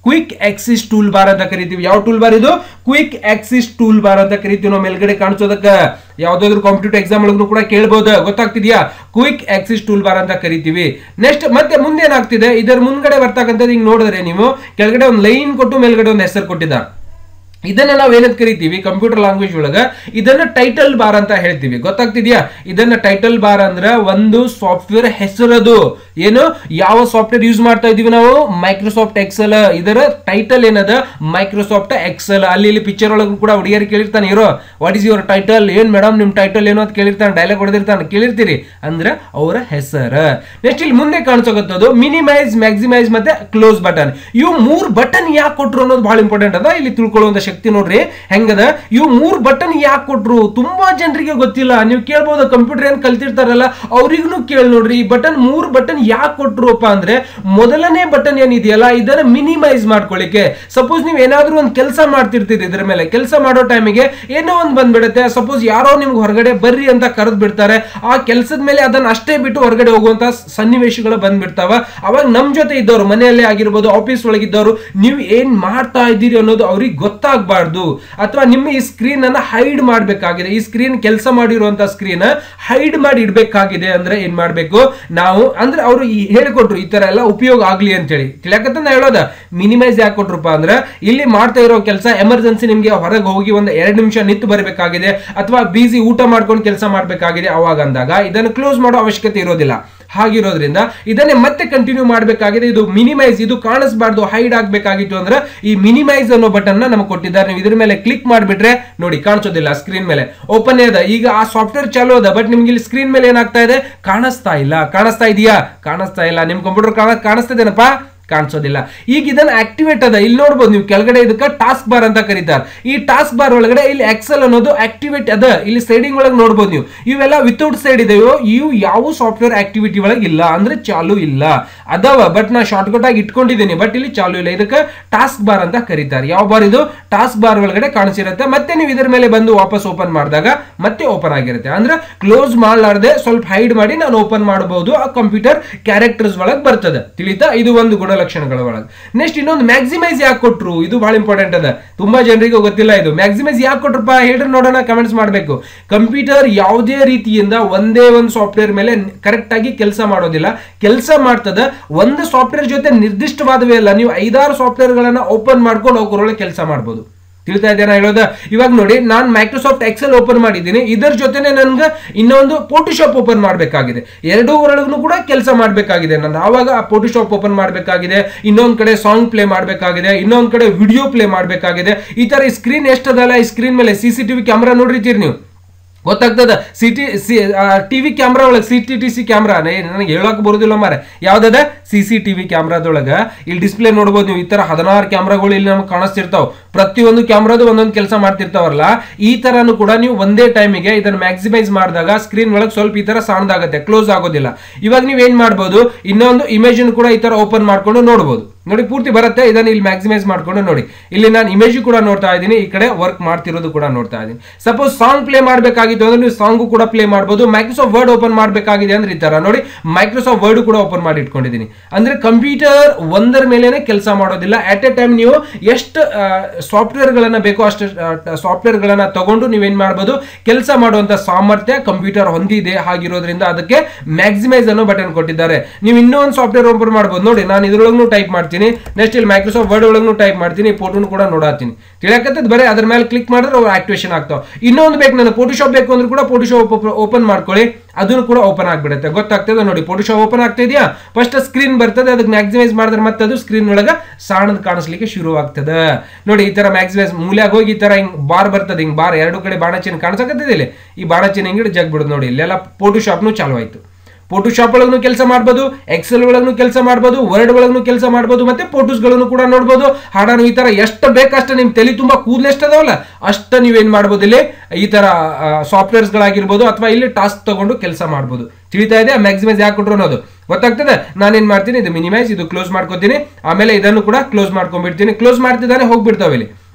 [SPEAKER 1] ಕ್ವಿಕ್ ಆಕ್ಸಿಸ್ ಟೂಲ್ ಬಾರ್ ಅಂತ ಕರಿತೀವಿ ಯಾವ ಟೂಲ್ ಬಾರ್ ಇದು ಕ್ವಿಕ್ ಆಕ್ಸಿಸ್ ಟೂಲ್ ಬಾರ್ ಅಂತ ಕರಿತೀವಿ ನಾವು ಮೇಲ್ಗಡೆ ಕಾಣಿಸೋದಕ್ಕ ಯಾವ್ದಾದ್ರು ಕಾಂಪಿಟೇಟಿವ್ ಎಕ್ಸಾಮ್ ಒಳಗೂ ಕೂಡ ಕೇಳ್ಬೋದು ಗೊತ್ತಾಗ್ತಿದ್ಯಾ ಕ್ವಿಕ್ ಆಕ್ಸಿಸ್ ಟೂಲ್ ಬಾರ್ ಅಂತ ಕರಿತೀವಿ ನೆಕ್ಸ್ಟ್ ಮತ್ತೆ ಮುಂದೆ ಏನಾಗ್ತಿದೆ ಇದರ ಮುಂದ್ಗಡೆ ಬರ್ತಕ್ಕಂಥದ್ದು ಹಿಂಗ್ ನೋಡಿದ್ರೆ ನೀವು ಕೆಳಗಡೆ ಒಂದು ಲೈನ್ ಕೊಟ್ಟು ಮೇಲ್ಗಡೆ ಒಂದು ಹೆಸರು ಕೊಟ್ಟಿದ್ದಾರೆ ಇದನ್ನ ನಾವು ಏನಂತ ಕರಿತೀವಿ ಕಂಪ್ಯೂಟರ್ ಲ್ಯಾಂಗ್ವೇಜ್ ಒಳಗ ಇದನ್ನ ಟೈಟಲ್ ಬಾರ್ ಅಂತ ಹೇಳ್ತೀವಿ ಗೊತ್ತಾಗ್ತಿದ್ಯಾ ಇದನ್ನ ಟೈಟಲ್ ಬಾರ್ ಅಂದ್ರ ಒಂದು ಸಾಫ್ಟ್ವೇರ್ ಹೆಸರದು ಏನು ಯಾವ ಸಾಫ್ಟ್ವೇರ್ ಯೂಸ್ ಮಾಡ್ತಾ ಇದೀವಿ ನಾವು ಮೈಕ್ರೋಸಾಫ್ಟ್ ಎಕ್ಸೆಲ್ ಇದರ ಟೈಟಲ್ ಏನದ ಮೈಕ್ರೋಸಾಫ್ಟ್ ಎಕ್ಸೆಲ್ ಅಲ್ಲಿ ಇಲ್ಲಿ ಪಿಕ್ಚರ್ ಒಳಗೂ ಕೂಡ ಹುಡುಗಿಯರು ಕೇಳಿರ್ತಾನೆ ಇರೋ ವಾಟ್ ಇಸ್ ಯುವರ್ ಟೈಟಲ್ ಏನ್ ಮೇಡಮ್ ನಿಮ್ ಟೈಟಲ್ ಏನು ಅಂತ ಕೇಳಿರ್ತಾನೆ ಡೈಲಾಗ್ ಹೊಡೆದಿರ್ತಾನೆ ಕೇಳಿರ್ತೀರಿ ಅಂದ್ರೆ ಅವರ ಹೆಸರು ನೆಕ್ಸ್ಟ್ ಇಲ್ಲಿ ಮುಂದೆ ಕಾಣಿಸೋಗತ್ತದು ಮಿನಿಮೈಸ್ ಮ್ಯಾಕ್ಸಿಮೈಸ್ ಮತ್ತೆ ಕ್ಲೋಸ್ ಬಟನ್ ಇವು ಮೂರ್ ಬಟನ್ ಯಾಕೆ ಕೊಟ್ರು ಅನ್ನೋದು ಬಹಳ ಇಂಪಾರ್ಟೆಂಟ್ ಅದ ಇಲ್ಲಿ ತಿಳ್ಕೊಳ್ಳುವಂತ ಶಕ್ತಿ ನೋಡ್ರಿ ಹೆಂಗದ ಇವು ಮೂರ್ ಬಟನ್ ಯಾಕೆ ಕೊಟ್ರು ತುಂಬಾ ಜನರಿಗೆ ಗೊತ್ತಿಲ್ಲ ನೀವು ಕೇಳ್ಬೋದು ಕಂಪ್ಯೂಟರ್ ಏನ್ ಕಲ್ತಿರ್ತಾರಲ್ಲ ಅವ್ರಿಗೂ ಕೇಳಿ ನೋಡ್ರಿ ಈ ಬಟನ್ ಮೂರ್ ಬಟನ್ ಯಾಕೆ ಕೊಟ್ರು ಅಪ್ಪ ಅಂದ್ರೆ ಮೊದಲನೇ ಬಟನ್ ಏನಿದೆಯಲ್ಲ ಇದನ್ನ ಮಿನಿಮೈಸ್ ಮಾಡ್ಕೊಳ್ಳಿಕ್ಕೆ ಸಪೋಸ್ ನೀವು ಏನಾದ್ರೂ ಒಂದು ಕೆಲಸ ಮಾಡ್ತಿರ್ತೀರಿ ಇದ್ರ ಮೇಲೆ ಕೆಲಸ ಮಾಡೋ ಟೈಮಿಗೆ ಏನೋ ಒಂದು ಬಂದ್ಬಿಡುತ್ತೆ ಸಪೋಸ್ ಯಾರೋ ನಿಮ್ಗೆ ಹೊರಗಡೆ ಬರ್ರಿ ಅಂತ ಕರೆದ್ ಬಿಡ್ತಾರೆ ಆ ಕೆಲಸದ ಮೇಲೆ ಅದನ್ನ ಅಷ್ಟೇ ಬಿಟ್ಟು ಹೊರಗಡೆ ಹೋಗುವಂತ ಸನ್ನಿವೇಶಗಳು ಬಂದ್ಬಿಡ್ತಾವ ಅವಾಗ ನಮ್ ಜೊತೆ ಇದ್ದವರು ಮನೆಯಲ್ಲೇ ಆಗಿರ್ಬೋದು ಆಫೀಸ್ ಒಳಗಿದ್ದವರು ನೀವು ಏನ್ ಮಾಡ್ತಾ ಇದ್ದೀರಿ ಅನ್ನೋದು ಅವ್ರಿಗೆ ಗೊತ್ತಾಗಬಾರ್ದು ಅಥವಾ ನಿಮ್ಮ ಈ ಸ್ಕ್ರೀನ್ ಅನ್ನ ಹೈಡ್ ಮಾಡಬೇಕಾಗಿದೆ ಈ ಸ್ಕ್ರೀನ್ ಕೆಲಸ ಮಾಡಿರುವಂತ ಸ್ಕ್ರೀನ್ ಹೈಡ್ ಮಾಡಿ ಇಡ್ಬೇಕಾಗಿದೆ ಅಂದ್ರೆ ಏನ್ ಮಾಡ್ಬೇಕು ನಾವು ಅಂದ್ರೆ ಅವರು ಹೇಳಿಕೊಟ್ರು ಈ ತರ ಎಲ್ಲ ಉಪಯೋಗ ಆಗ್ಲಿ ಅಂತೇಳಿ ತಿಳಿಯಕತ್ತ ನಾ ಹೇಳೋದ ಮಿನಿಮೈಸ್ ಯಾಕೆ ಕೊಟ್ರಪ್ಪ ಅಂದ್ರೆ ಇಲ್ಲಿ ಮಾಡ್ತಾ ಇರೋ ಕೆಲಸ ಎಮರ್ಜೆನ್ಸಿ ನಿಮ್ಗೆ ಹೊರಗೆ ಹೋಗಿ ಒಂದು ಎರಡು ನಿಮಿಷ ನಿಂತು ಬರಬೇಕಾಗಿದೆ ಅಥವಾ ಬಿಸಿ ಊಟ ಮಾಡ್ಕೊಂಡು ಕೆಲಸ ಮಾಡಬೇಕಾಗಿದೆ ಅವಾಗ ಅಂದಾಗ ಇದನ್ನು ಕ್ಲೋಸ್ ಮಾಡೋ ಅವಶ್ಯಕತೆ ಇರೋದಿಲ್ಲ ಹಾಗಿರೋದ್ರಿಂದ ಇದನ್ನೇ ಮತ್ತೆ ಕಂಟಿನ್ಯೂ ಮಾಡಬೇಕಾಗಿದೆ ಇದು ಮಿನಿಮೈಸ್ ಇದು ಕಾಣಿಸ್ಬಾರ್ದು ಹೈಡ್ ಆಗ್ಬೇಕಾಗಿತ್ತು ಅಂದ್ರೆ ಈ ಮಿನಿಮೈಸ್ ಅನ್ನೋ ಬಟನ್ ನಮಗೆ ಕೊಟ್ಟಿದ್ದಾರೆ ನೀವು ಇದ್ರ ಮೇಲೆ ಕ್ಲಿಕ್ ಮಾಡಿಬಿಟ್ರೆ ನೋಡಿ ಕಾಣಿಸೋದಿಲ್ಲ ಸ್ಕ್ರೀನ್ ಮೇಲೆ ಓಪನ್ ಅದ ಈಗ ಆ ಸಾಫ್ಟ್ವೇರ್ ಚಾಲೂ ಅದ ಬಟ್ ನಿಮ್ಗೆ ಇಲ್ಲಿ ಸ್ಕ್ರೀನ್ ಮೇಲೆ ಏನಾಗ್ತಾ ಇದೆ ಕಾಣಿಸ್ತಾ ಇಲ್ಲ ಕಾಣಿಸ್ತಾ ಇದೆಯಾ ಕಾಣಿಸ್ತಾ ಇಲ್ಲ ನಿಮ್ ಕಂಪ್ಯೂಟರ್ ಕಾಣಿಸ್ತಾ ಇದೇನಪ್ಪ ಕಾಣಿಸೋದಿಲ್ಲ ಈಗ ಇದನ್ನ ಆಕ್ಟಿವೇಟ್ ಅದ ಇಲ್ಲಿ ನೋಡ್ಬೋದು ನೀವು ಕೆಳಗಡೆ ಇದಕ್ಕೆ ಟಾಸ್ಕ್ ಬಾರ್ ಅಂತ ಕರೀತಾರೆ ಈ ಟಾಸ್ಕ್ ಬಾರ್ ಒಳಗಡೆ ಇಲ್ಲಿ ಎಕ್ಸೆಲ್ ಅನ್ನೋದು ಆಕ್ಟಿವೇಟ್ ಅದ ಇಲ್ಲಿ ಸೈಡಿಂಗ್ ಒಳಗೆ ನೋಡ್ಬೋದು ನೀವು ಇವೆಲ್ಲ ವಿತೌಟ್ ಸೈಡ್ ಇದೆಯೋ ಇವು ಯಾವ ಸಾಫ್ಟ್ವೇರ್ ಆಕ್ಟಿವಿಟಿ ಒಳಗೆ ಇಲ್ಲ ಅಂದ್ರೆ ಚಾಲು ಇಲ್ಲ ಅದಾವ ಬಟ್ ನಾ ಶಾರ್ಟ್ಕಟ್ ಆಗಿ ಇಟ್ಕೊಂಡಿದ್ದೀನಿ ಬಟ್ ಇಲ್ಲಿ ಚಾಲು ಇಲ್ಲ ಇದಕ್ಕೆ ಟಾಸ್ಕ್ ಬಾರ್ ಅಂತ ಕರೀತಾರೆ ಯಾವ ಬಾರ್ ಇದು ಟಾಸ್ಕ್ ಬಾರ್ ಒಳಗಡೆ ಕಾಣಿಸಿರುತ್ತೆ ಮತ್ತೆ ನೀವು ಇದರ ಮೇಲೆ ಬಂದು ವಾಪಸ್ ಓಪನ್ ಮಾಡಿದಾಗ ಮತ್ತೆ ಓಪನ್ ಆಗಿರುತ್ತೆ ಅಂದ್ರೆ ಕ್ಲೋಸ್ ಮಾಡಲಾರ್ದೆ ಸ್ವಲ್ಪ ಹೈಡ್ ಮಾಡಿ ನಾನು ಓಪನ್ ಮಾಡಬಹುದು ಆ ಕಂಪ್ಯೂಟರ್ ಕ್ಯಾರೆಕ್ಟರ್ಸ್ ಒಳಗೆ ಬರ್ತದೆ ತಿಳಿತಾ ಇದು ಒಂದು ಗುಣಲಕ್ಷಣಗಳ ಒಳಗೆ ನೆಕ್ಸ್ಟ್ ಇನ್ನೊಂದು ಮ್ಯಾಕ್ಸಿಮೈಸ್ ಯಾಕೆ ಕೊಟ್ರು ಇದು ಬಹಳ ಇಂಪಾರ್ಟೆಂಟ್ ಅದ ತುಂಬಾ ಜನರಿಗೆ ಗೊತ್ತಿಲ್ಲ ಇದು ಮ್ಯಾಕ್ಸಿಮೈಸ್ ಯಾಕೆ ಕೊಟ್ರಪ್ಪ ಹೇಳ್ರಿ ನೋಡೋಣ ಕಮೆಂಟ್ಸ್ ಮಾಡಬೇಕು ಕಂಪ್ಯೂಟರ್ ಯಾವುದೇ ರೀತಿಯಿಂದ ಒಂದೇ ಒಂದು ಸಾಫ್ಟ್ವೇರ್ ಮೇಲೆ ಕರೆಕ್ಟ್ ಆಗಿ ಕೆಲಸ ಮಾಡೋದಿಲ್ಲ ಕೆಲಸ ಮಾಡ್ತದ ಒಂದು ಸಾಫ್ಟ್ವೇರ್ ಜೊತೆ ನಿರ್ದಿಷ್ಟವಾದವೇ ಅಲ್ಲ ನೀವು ಐದಾರು ಸಾಫ್ಟ್ವೇರ್ ಗಳನ್ನ ಓಪನ್ ಮಾಡ್ಕೊಂಡು ಅವರೊಳಗೆ ಕೆಲಸ ಮಾಡ್ಬೋದು ತಿಳಿತಾ ಇದೆಯಾ ಹೇಳೋದ ಇವಾಗ ನೋಡಿ ನಾನು ಮೈಕ್ರೋಸಾಫ್ಟ್ ಎಕ್ಸೆಲ್ ಓಪನ್ ಮಾಡಿದ್ದೀನಿ ಇದರ ಜೊತೆನೆ ನನ್ಗೆ ಇನ್ನೊಂದು ಫೋಟೋಶಾಪ್ ಓಪನ್ ಮಾಡಬೇಕಾಗಿದೆ ಎರಡೂ ಒಳಗೂ ಕೂಡ ಕೆಲಸ ಮಾಡಬೇಕಾಗಿದೆ ನಾನು ಆವಾಗ ಆ ಫೋಟೋಶಾಪ್ ಓಪನ್ ಮಾಡಬೇಕಾಗಿದೆ ಇನ್ನೊಂದ್ ಕಡೆ ಸಾಂಗ್ ಪ್ಲೇ ಮಾಡಬೇಕಾಗಿದೆ ಇನ್ನೊಂದ್ ಕಡೆ ವಿಡಿಯೋ ಪ್ಲೇ ಮಾಡಬೇಕಾಗಿದೆ ಈ ತರ ಈ ಸ್ಕ್ರೀನ್ ಎಷ್ಟದಲ್ಲ ಈ ಸ್ಕ್ರೀನ್ ಮೇಲೆ ಸಿ ಸಿ ಟಿವಿ ಕ್ಯಾಮ್ರಾ ನೋಡಿರ್ತೀರಿ ನೀವು ಗೊತ್ತಾಗ್ತದ C T C TV camera ಒಳಗೆ C T T C camera ನನಗೆ ಹೇಳಕ್ ಬರೋದಿಲ್ಲ ಮಾರೆ ಯಾವ್ದದ ಸಿ ಸಿ ಟಿವಿ ಕ್ಯಾಮ್ರಾದೊಳಗ ಇಲ್ಲಿ ಡಿಸ್ಪ್ಲೇ ನೋಡ್ಬೋದು ನೀವು ಈ ತರ ಹದಿನಾರು ಕ್ಯಾಮ್ರಾಗಳು ಇಲ್ಲಿ ನಮ್ಗೆ ಕಾಣಿಸ್ತಿರ್ತಾವ ಪ್ರತಿಯೊಂದು ಕ್ಯಾಮ್ರಾದು ಒಂದೊಂದು ಕೆಲಸ ಮಾಡ್ತಿರ್ತಾವಲ್ಲ ಈ ತರನು ಕೂಡ ನೀವು ಒಂದೇ ಟೈಮಿಗೆ ಇದನ್ನ ಮ್ಯಾಕ್ಸಿಮೈಸ್ ಮಾಡಿದಾಗ ಸ್ಕ್ರೀನ್ ಒಳಗೆ ಸ್ವಲ್ಪ ಈ ತರ ಸಣ್ಣದಾಗುತ್ತೆ ಕ್ಲೋಸ್ ಆಗೋದಿಲ್ಲ ಇವಾಗ ನೀವು ಏನ್ ಮಾಡ್ಬೋದು ಇನ್ನೊಂದು ಇಮೇಜ್ ಕೂಡ ಈ ತರ ಓಪನ್ ಮಾಡ್ಕೊಂಡು ನೋಡ್ಬೋದು ನೋಡಿ ಪೂರ್ತಿ ಬರುತ್ತೆ ಇದನ್ನ ಇಲ್ಲಿ ಮ್ಯಾಕ್ಸಿಮೈಸ್ ಮಾಡ್ಕೊಂಡು ನೋಡಿ ಇಲ್ಲಿ ನಾನು ಇಮೇಜ್ ಕೂಡ ನೋಡ್ತಾ ಇದ್ದೀನಿ ಈ ಕಡೆ ವರ್ಕ್ ಮಾಡ್ತಿರೋದು ಕೂಡ ನೋಡ್ತಾ ಇದ್ದೀನಿ ಸಪೋಸ್ ಸಾಂಗ್ ಪ್ಲೇ ಮಾಡಬೇಕಾಗಿತ್ತು ಅಂದ್ರೆ ನೀವು ಸಾಂಗು ಕೂಡ ಪ್ಲೇ ಮಾಡ್ಬೋದು ಮೈಕ್ರೋಸಾಫ್ಟ್ ವರ್ಡ್ ಓಪನ್ ಮಾಡಬೇಕಾಗಿದೆ ಅಂದ್ರೆ ಈ ತರ ನೋಡಿ ಮೈಕ್ರೋಸಾಫ್ಟ್ ವರ್ಡ್ ಕೂಡ ಓಪನ್ ಮಾಡಿ ಇಟ್ಕೊಂಡಿದ್ದೀನಿ ಅಂದ್ರೆ ಕಂಪ್ಯೂಟರ್ ಒಂದರ ಮೇಲೆನೆ ಕೆಲಸ ಮಾಡೋದಿಲ್ಲ ಅಟ್ ಎ ಟೈಮ್ ನೀವು ಎಷ್ಟು ಸಾಫ್ಟ್ವೇರ್ ಗಳನ್ನ ಬೇಕೋ ಅಷ್ಟು ಸಾಫ್ಟ್ವೇರ್ ಗಳನ್ನ ತಗೊಂಡು ನೀವೇನ್ ಮಾಡ್ಬೋದು ಕೆಲಸ ಮಾಡುವಂತ ಸಾಮರ್ಥ್ಯ ಕಂಪ್ಯೂಟರ್ ಹೊಂದಿದೆ ಹಾಗಿರೋದ್ರಿಂದ ಅದಕ್ಕೆ ಮ್ಯಾಕ್ಸಿಮೈಸ್ ಅನ್ನೋ ಬಟನ್ ಕೊಟ್ಟಿದ್ದಾರೆ ನೀವು ಇನ್ನೂ ಒಂದು ಸಾಫ್ಟ್ವೇರ್ ಓಪನ್ ಮಾಡ್ಬೋದು ನೋಡಿ ನಾನು ಇದ್ರೊಳಗೂ ಟೈಪ್ ಮಾಡ್ತೀನಿ ನೆಕ್ಸ್ಟ್ ಇಲ್ಲಿ ಮೈಕ್ರೋಸಾಫ್ಟ್ ವರ್ಡ್ ಒಳಗೂ ಟೈಪ್ ಮಾಡ್ತೀನಿ ಫೋಟೋನು ಕೂಡ ನೋಡಾತೀನಿ ತಿಳಿಯಕತ್ತದ ಬರೀ ಅದ್ರ ಮೇಲೆ ಕ್ಲಿಕ್ ಮಾಡಿದ್ರೆ ಅವ್ರು ಆಕ್ಟಿವೇಶನ್ ಆಗ್ತಾವ ಇನ್ನೊಂದು ಬೇಕು ನನಗೆ ಫೋಟೋಶಾಪ್ ಬೇಕು ಅಂದ್ರೆ ಕೂಡ ಫೋಟೋಶಾಪ್ ಓಪನ್ ಮಾಡ್ಕೊಳ್ಳಿ ಅದನ್ನು ಕೂಡ ಓಪನ್ ಆಗ್ಬಿಡುತ್ತೆ ಗೊತ್ತಾಗ್ತದೆ ನೋಡಿ ಫೋಟೋಶಾಪ್ ಓಪನ್ ಆಗ್ತಾ ಇದೆಯಾ ಫಸ್ಟ್ ಸ್ಕ್ರೀನ್ ಬರ್ತದೆ ಅದಕ್ಕೆ ಮ್ಯಾಕ್ಸಿಮೈಸ್ ಮಾಡಿದ್ರೆ ಮತ್ತೆ ಅದು ಸ್ಕ್ರೀನ್ ಒಳಗೆ ಸಣ್ಣದು ಕಾಣಿಸ್ಲಿಕ್ಕೆ ಶುರು ಆಗ್ತದೆ ನೋಡಿ ಈ ತರ ಮ್ಯಾಕ್ಸಿಮೈಸ್ ಮೂಲ್ಯಾಗ ಹೋಗಿ ಈ ತರ ಹಿಂಗ್ ಬಾರ್ ಬರ್ತದೆ ಹಿಂಗ್ ಬಾರ್ ಎರಡು ಕಡೆ ಬಾಣ ಚಿಹ್ನೆ ಕಾಣಿಸಕತ್ತಿದೆ ಇಲ್ಲಿ ಈ ಬಾಣ ಚಿಹ್ನೆ ಹಿಂಗಿಡ್ ಜಗ್ ಬಿಡುದು ನೋಡಿ ಇಲ್ಲೆಲ್ಲ ಫೋಟೋಶಾಪ್ನು ಚಾಲು ಆಯ್ತು ಫೋಟೋಶಾಪ್ ಒಳಗೂ ಕೆಲಸ ಮಾಡ್ಬೋದು ಎಕ್ಸೆಲ್ ಒಳಗೂ ಕೆಲಸ ಮಾಡ್ಬೋದು ವರ್ಡ್ ಒಳಗೂ ಕೆಲಸ ಮಾಡ್ಬೋದು ಮತ್ತೆ ಫೋಟೋಸ್ ಗಳನ್ನು ಕೂಡ ನೋಡ್ಬೋದು ಹಾಡಾನು ಈ ತರ ಎಷ್ಟು ಬೇಕಷ್ಟು ನಿಮ್ ತಲೆ ತುಂಬಾ ಕೂದಲು ಎಷ್ಟದಾವಲ್ಲ ಅಷ್ಟ ನೀವೇನ್ ಮಾಡ್ಬೋದು ಇಲ್ಲಿ ಈ ತರ ಸಾಫ್ಟ್ವೇರ್ಸ್ ಗಳಾಗಿರ್ಬೋದು ಅಥವಾ ಇಲ್ಲಿ ಟಾಸ್ಕ್ ತಗೊಂಡು ಕೆಲಸ ಮಾಡ್ಬೋದು ತಿಳಿತಾ ಇದೆ ಮ್ಯಾಕ್ಸಿಮೈಸ್ ಯಾಕೆ ಕೊಟ್ರು ಅನ್ನೋದು ಗೊತ್ತಾಗ್ತದೆ ನಾನೇನ್ ಮಾಡ್ತೀನಿ ಇದು ಮಿನಿಮೈಸ್ ಇದು ಕ್ಲೋಸ್ ಮಾಡ್ಕೋತೀನಿ ಆಮೇಲೆ ಇದನ್ನು ಕೂಡ ಕ್ಲೋಸ್ ಮಾಡ್ಕೊಂಡ್ಬಿಡ್ತೀನಿ ಕ್ಲೋಸ್ ಮಾಡ್ತಿದ್ದಾನೆ ಹೋಗ್ಬಿಡ್ತಾವೆ ಇಲ್ಲಿ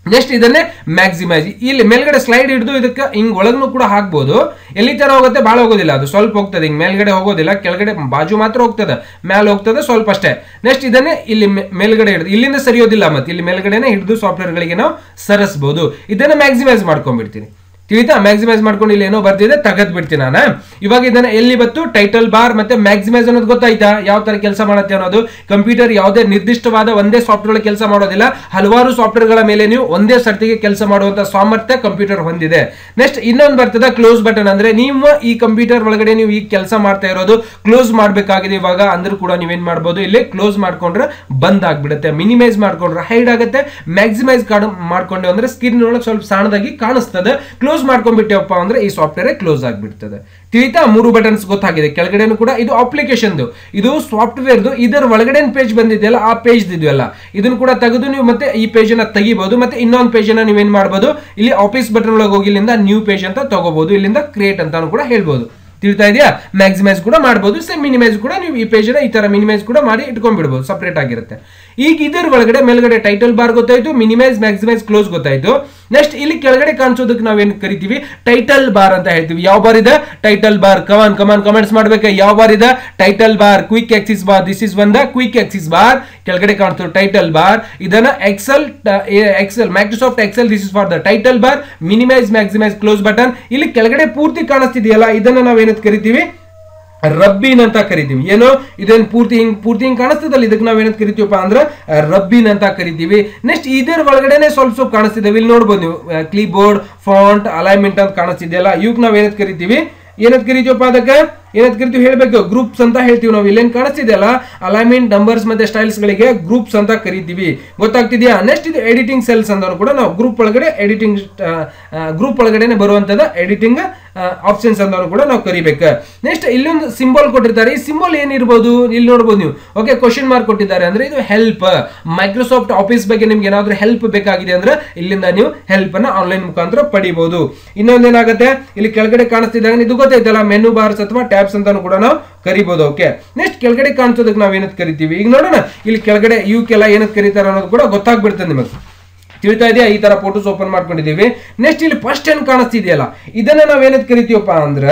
[SPEAKER 1] ನೆಕ್ಸ್ಟ್ ಇದನ್ನೇ ಮ್ಯಾಕ್ಸಿಮೈಸ್ ಇಲ್ಲಿ ಮೇಲ್ಗಡೆ ಸ್ಲೈಡ್ ಹಿಡಿದು ಇದಕ್ಕೆ ಹಿಂಗ್ ಒಳಗೂ ಕೂಡ ಹಾಕ್ಬೋದು ಎಲ್ಲಿ ತರ ಹೋಗುತ್ತೆ ಭಾಳ ಹೋಗೋದಿಲ್ಲ ಅದು ಸ್ವಲ್ಪ ಹೋಗ್ತದೆ ಹಿಂಗ್ ಮೇಲ್ಗಡೆ ಹೋಗೋದಿಲ್ಲ ಕೆಳಗಡೆ ಬಾಜು ಮಾತ್ರ ಹೋಗ್ತದೆ ಮೇಲೆ ಹೋಗ್ತದೆ ಸ್ವಲ್ಪ ಅಷ್ಟೇ ನೆಕ್ಸ್ಟ್ ಇದನ್ನೇ ಇಲ್ಲಿ ಮೇ- ಮೇಲ್ಗಡೆ ಹಿಡಿದು ಇಲ್ಲಿಂದ ಸರಿಯೋದಿಲ್ಲ ಮತ್ತೆ ಇಲ್ಲಿ ಮೇಲ್ಗಡೆನೆ ಹಿಡಿದು ಸಾಫ್ಟ್ವೇರ್ಗಳಿಗೆ ನಾವು ಸರಿಸ್ಬೋದು ಇದನ್ನ ಮ್ಯಾಕ್ಸಿಮೈಸ್ ಮಾಡ್ಕೊಂಡ್ಬಿಡ್ತೀನಿ ತಿಳಿತಾ ಮ್ಯಾಕ್ಸಿಮೈಸ್ ಮಾಡ್ಕೊಂಡು ಇಲ್ಲಿ ಏನೋ ಬರ್ತಿದೆ ತೆಗೆದ್ ಬಿಡ್ತೀನಿ ನಾನು ಇವಾಗ ಇದನ್ನ ಎಲ್ಲಿ ಬತ್ತು ಟೈಟಲ್ ಬಾರ್ ಮತ್ತೆ ಮ್ಯಾಕ್ಸಿಮೈಸ್ ಅನ್ನೋದು ಗೊತ್ತಾಯ್ತಾ ಯಾವ ತರ ಕೆಲಸ ಮಾಡುತ್ತೆ ಅನ್ನೋದು ಕಂಪ್ಯೂಟರ್ ಯಾವುದೇ ನಿರ್ದಿಷ್ಟವಾದ ಒಂದೇ ಸಾಫ್ಟ್ವೇರ್ ಕೆಲಸ ಮಾಡೋದಿಲ್ಲ ಹಲವಾರು ಸಾಫ್ಟ್ವೇರ್ ಗಳ ಮೇಲೆ ನೀವು ಒಂದೇ ಸರ್ತಿಗೆ ಕೆಲಸ ಮಾಡುವಂತ ಸಾಮರ್ಥ್ಯ ಕಂಪ್ಯೂಟರ್ ಹೊಂದಿದೆ ನೆಕ್ಸ್ಟ್ ಇನ್ನೊಂದು ಬರ್ತದೆ ಕ್ಲೋಸ್ ಬಟನ್ ಅಂದ್ರೆ ನಿಮ್ಮ ಈ ಕಂಪ್ಯೂಟರ್ ಒಳಗಡೆ ನೀವು ಈ ಕೆಲಸ ಮಾಡ್ತಾ ಇರೋದು ಕ್ಲೋಸ್ ಮಾಡಬೇಕಾಗಿದೆ ಇವಾಗ ಅಂದ್ರೂ ಕೂಡ ನೀವೇನ್ ಮಾಡ್ಬೋದು ಇಲ್ಲಿ ಕ್ಲೋಸ್ ಮಾಡ್ಕೊಂಡ್ರೆ ಬಂದ್ ಆಗ್ಬಿಡುತ್ತೆ ಮಿನಿಮೈಸ್ ಮಾಡ್ಕೊಂಡ್ರೆ ಹೈಡ್ ಆಗುತ್ತೆ ಮ್ಯಾಕ್ಸಿಮೈಸ್ ಮಾಡ್ಕೊಂಡೆ ಅಂದ್ರೆ ಸ್ಕ್ರೀನ್ ಒಳಗೆ ಸ್ವಲ್ಪ ಸಣ್ಣದಾಗಿ ಕಾಣಿಸ್ತದೆ ಕ್ಲೋಸ್ ಮಾಡ್ಕೊಂಡ್ಬಿಟ್ಟೆವಪ್ಪ ಅಂದ್ರೆ ಈ ಸಾಫ್ಟ್ವೇರ್ ಕ್ಲೋಸ್ ಆಗ್ಬಿಡ್ತದೆ ತಿಳಿತಾ ಮೂರು ಬಟನ್ಸ್ ಗೊತ್ತಾಗಿದೆ ಕೆಳಗಡೆನೂ ಕೂಡ ಇದು ಅಪ್ಲಿಕೇಶನ್ದು ಇದು ಸಾಫ್ಟ್ವೇರ್ದು ಇದರ ಒಳಗಡೆ ಪೇಜ್ ಬಂದಿದೆಯಲ್ಲ ಆ ಪೇಜ್ ಇದೆಯಲ್ಲ ಇದನ್ನು ಕೂಡ ತೆಗೆದು ನೀವು ಮತ್ತೆ ಈ ಪೇಜ್ ಅನ್ನ ತೆಗಿಬಹುದು ಮತ್ತೆ ಇನ್ನೊಂದು ಪೇಜ್ ಅನ್ನ ನೀವೇನ್ ಮಾಡಬಹುದು ಇಲ್ಲಿ ಆಫೀಸ್ ಬಟನ್ ಒಳಗೆ ಹೋಗಿ ಇಲ್ಲಿಂದ ನ್ಯೂ ಪೇಜ್ ಅಂತ ತಗೋಬಹುದು ಇಲ್ಲಿಂದ ಕ್ರಿಯೇಟ್ ಅಂತಾನು ಕೂಡ ಹೇಳ್ಬೋದು ತಿಳಿತಾ ಇದೆಯಾ ಮ್ಯಾಕ್ಸಿಮೈಸ್ ಕೂಡ ಮಾಡಬಹುದು ಸೇಮ್ ಮಿನಿಮೈಸ್ ಕೂಡ ನೀವು ಈ ಪೇಜ್ ಈ ತರ ಮಿನಿಮೈಸ್ ಕೂಡ ಮಾಡಿ ಇಟ್ಕೊಂಡ್ಬಿಡ್ಬೋದು ಸಪ್ರೇಟ್ ಆಗಿರುತ್ತೆ ಈಗ ಇದರ ಒಳಗಡೆ ಮೇಲ್ಗಡೆ ಟೈಟಲ್ ಬಾರ್ ಗೊತ್ತಾಯ್ತು ಮಿನಿಮೈಸ್ ಮ್ಯಾಕ್ಸಿಮೈಸ್ ಕ್ಲೋಸ್ ಗೊತ್ತಾಯ್ತು ನೆಕ್ಸ್ಟ್ ಇಲ್ಲಿ ಕೆಳಗಡೆ ಕಾಣಿಸೋದಕ್ಕೆ ನಾವೇನು ಕರಿತೀವಿ ಟೈಟಲ್ ಬಾರ್ ಅಂತ ಹೇಳ್ತೀವಿ ಯಾವ ಬಾರ್ ಇದೆ title bar come on come on comments ಮಾಡ್ಬೇಕು ಯಾವ ಬಾರ್ ಇದೆ title bar quick access bar this is one the quick access bar ಕೆಳಗಡೆ ಕಾಣಿಸ್ತು ಟೈಟಲ್ ಬಾರ್ ಇದನ್ನ Excel Excel Microsoft Excel this is for the title bar minimise maximise close button ಇಲ್ಲಿ ಕೆಳಗಡೆ ಪೂರ್ತಿ ಕಾಣಿಸ್ತಿದೆಯಲ್ಲ ಇದನ್ನ ನಾವೇನಂತ ಕರಿತೀವಿ ರಬ್ಬಿನ್ ಅಂತ ಕರಿತೀವಿ ಏನೋ ಇದೇನು ಪೂರ್ತಿ ಹಿಂಗ್ ಪೂರ್ತಿ ಹಿಂಗ್ ಕಾಣಿಸ್ತದಲ್ಲ ಇದಕ್ಕೆ ನಾವೇನಂತ ಕರಿತೀವಪ್ಪ ಅಂದ್ರೆ ರಬ್ಬಿನ್ ಅಂತ ಕರಿತೀವಿ ನೆಕ್ಸ್ಟ್ ಇದರ ಒಳಗಡೆನೆ ಸ್ವಲ್ಪ ಸ್ವಲ್ಪ ಕಾಣಿಸ್ತಿದ್ದಾವೆ ಇಲ್ಲಿ ನೋಡ್ಬೋದು ನೀವು ಕ್ಲೀ ಬೋರ್ಡ್ ಫಾಂಟ್ ಅಲೈನ್ಮೆಂಟ್ ಅಂತ ಕಾಣಿಸ್ತಿದೆಯಲ್ಲ ಇವಕ್ಕೆ ನಾವೇನಂತ ಕರಿತೀವಿ ಏನಂತ ಕರಿತೀವಪ್ಪ ಅದಕ್ಕೆ ಏನಂತ ಕರಿತೀವಿ ಹೇಳ್ಬೇಕು ಗ್ರೂಪ್ಸ್ ಅಂತ ಹೇಳ್ತೀವಿ ನಾವು ಇಲ್ಲೇನು ಕಾಣಿಸ್ತಿದೆಯಲ್ಲ ಅಲೈನ್ಮೆಂಟ್ ನಂಬರ್ಸ್ ಮತ್ತೆ ಸ್ಟೈಲ್ಸ್ ಗಳಿಗೆ ಗ್ರೂಪ್ಸ್ ಅಂತ ಕರಿತೀವಿ ಗೊತ್ತಾಗ್ತಿದ್ಯಾ ನೆಕ್ಸ್ಟ್ ಇದು ಎಡಿಟಿಂಗ್ ಸೆಲ್ಸ್ ಅಂತ ಕೂಡ ನಾವು ಗ್ರೂಪ್ ಒಳಗಡೆ ಎಡಿಟಿಂಗ್ ಗ್ರೂಪ್ ಒಳಗಡೆ ಬರುವಂತದ ಎಡಿಟಿಂಗ್ ಆಪ್ಷನ್ಸ್ ಅಂತ ಕೂಡ ನಾವು ಕರಿಬೇಕು ನೆಕ್ಸ್ಟ್ ಇಲ್ಲೊಂದು ಸಿಂಬಲ್ ಕೊಟ್ಟಿರ್ತಾರೆ ಈ ಸಿಂಬಲ್ ಏನಿರ್ಬೋದು ಇಲ್ಲಿ ನೋಡ್ಬೋದು ನೀವು ಓಕೆ ಕ್ವಶನ್ ಮಾರ್ಕ್ ಕೊಟ್ಟಿದ್ದಾರೆ ಅಂದ್ರೆ ಇದು ಹೆಲ್ಪ್ ಮೈಕ್ರೋಸಾಫ್ಟ್ ಆಫೀಸ್ ಬಗ್ಗೆ ನಿಮ್ಗೆ ಏನಾದ್ರೂ ಹೆಲ್ಪ್ ಬೇಕಾಗಿದೆ ಅಂದ್ರೆ ಇಲ್ಲಿಂದ ನೀವು ಹೆಲ್ಪ್ ಅನ್ನ ಆನ್ಲೈನ್ ಮುಖಾಂತರ ಪಡಿಬಹುದು ಇನ್ನೊಂದೇನಾಗುತ್ತೆ ಇಲ್ಲಿ ಕೆಳಗಡೆ ಕಾಣಿಸ್ತಿದ್ದಾಗ ಇದು ಗೊತ್ತೈತಲ್ಲ ಮೆನು ಬಾರ್ಸ್ ಅಥವಾ ಟ್ಯಾಬ್ಸ್ ಅಂತಾನು ಕೂಡ ನಾವು ಕರಿಬಹುದು ಓಕೆ ನೆಕ್ಸ್ಟ್ ಕೆಳಗಡೆ ಕಾಣಿಸೋದಕ್ಕೆ ನಾವು ಏನಂತ ಕರಿತೀವಿ ಈಗ ನೋಡೋಣ ಇಲ್ಲಿ ಕೆಳಗಡೆ ಇವಕ್ಕೆಲ್ಲ ಏನಂತ ಕರೀತಾರೆ ಅನ್ನೋದು ಕೂಡ ಗೊತ್ತಾಗ್ಬಿಡ್ತದೆ ನಿಮಗೆ ತಿಳಿತಾ ಇದೆಯಾ ಈ ತರ ಫೋಟೋಸ್ ಓಪನ್ ಮಾಡ್ಕೊಂಡಿದೀವಿ ನೆಕ್ಸ್ಟ್ ಇಲ್ಲಿ ಫಸ್ಟ್ ಏನ್ ಕಾಣಿಸ್ತಿದೆಯಲ್ಲ ಇದನ್ನ ನಾವ್ ಏನಂತ ಕರಿತೀವಪ್ಪ ಅಂದ್ರ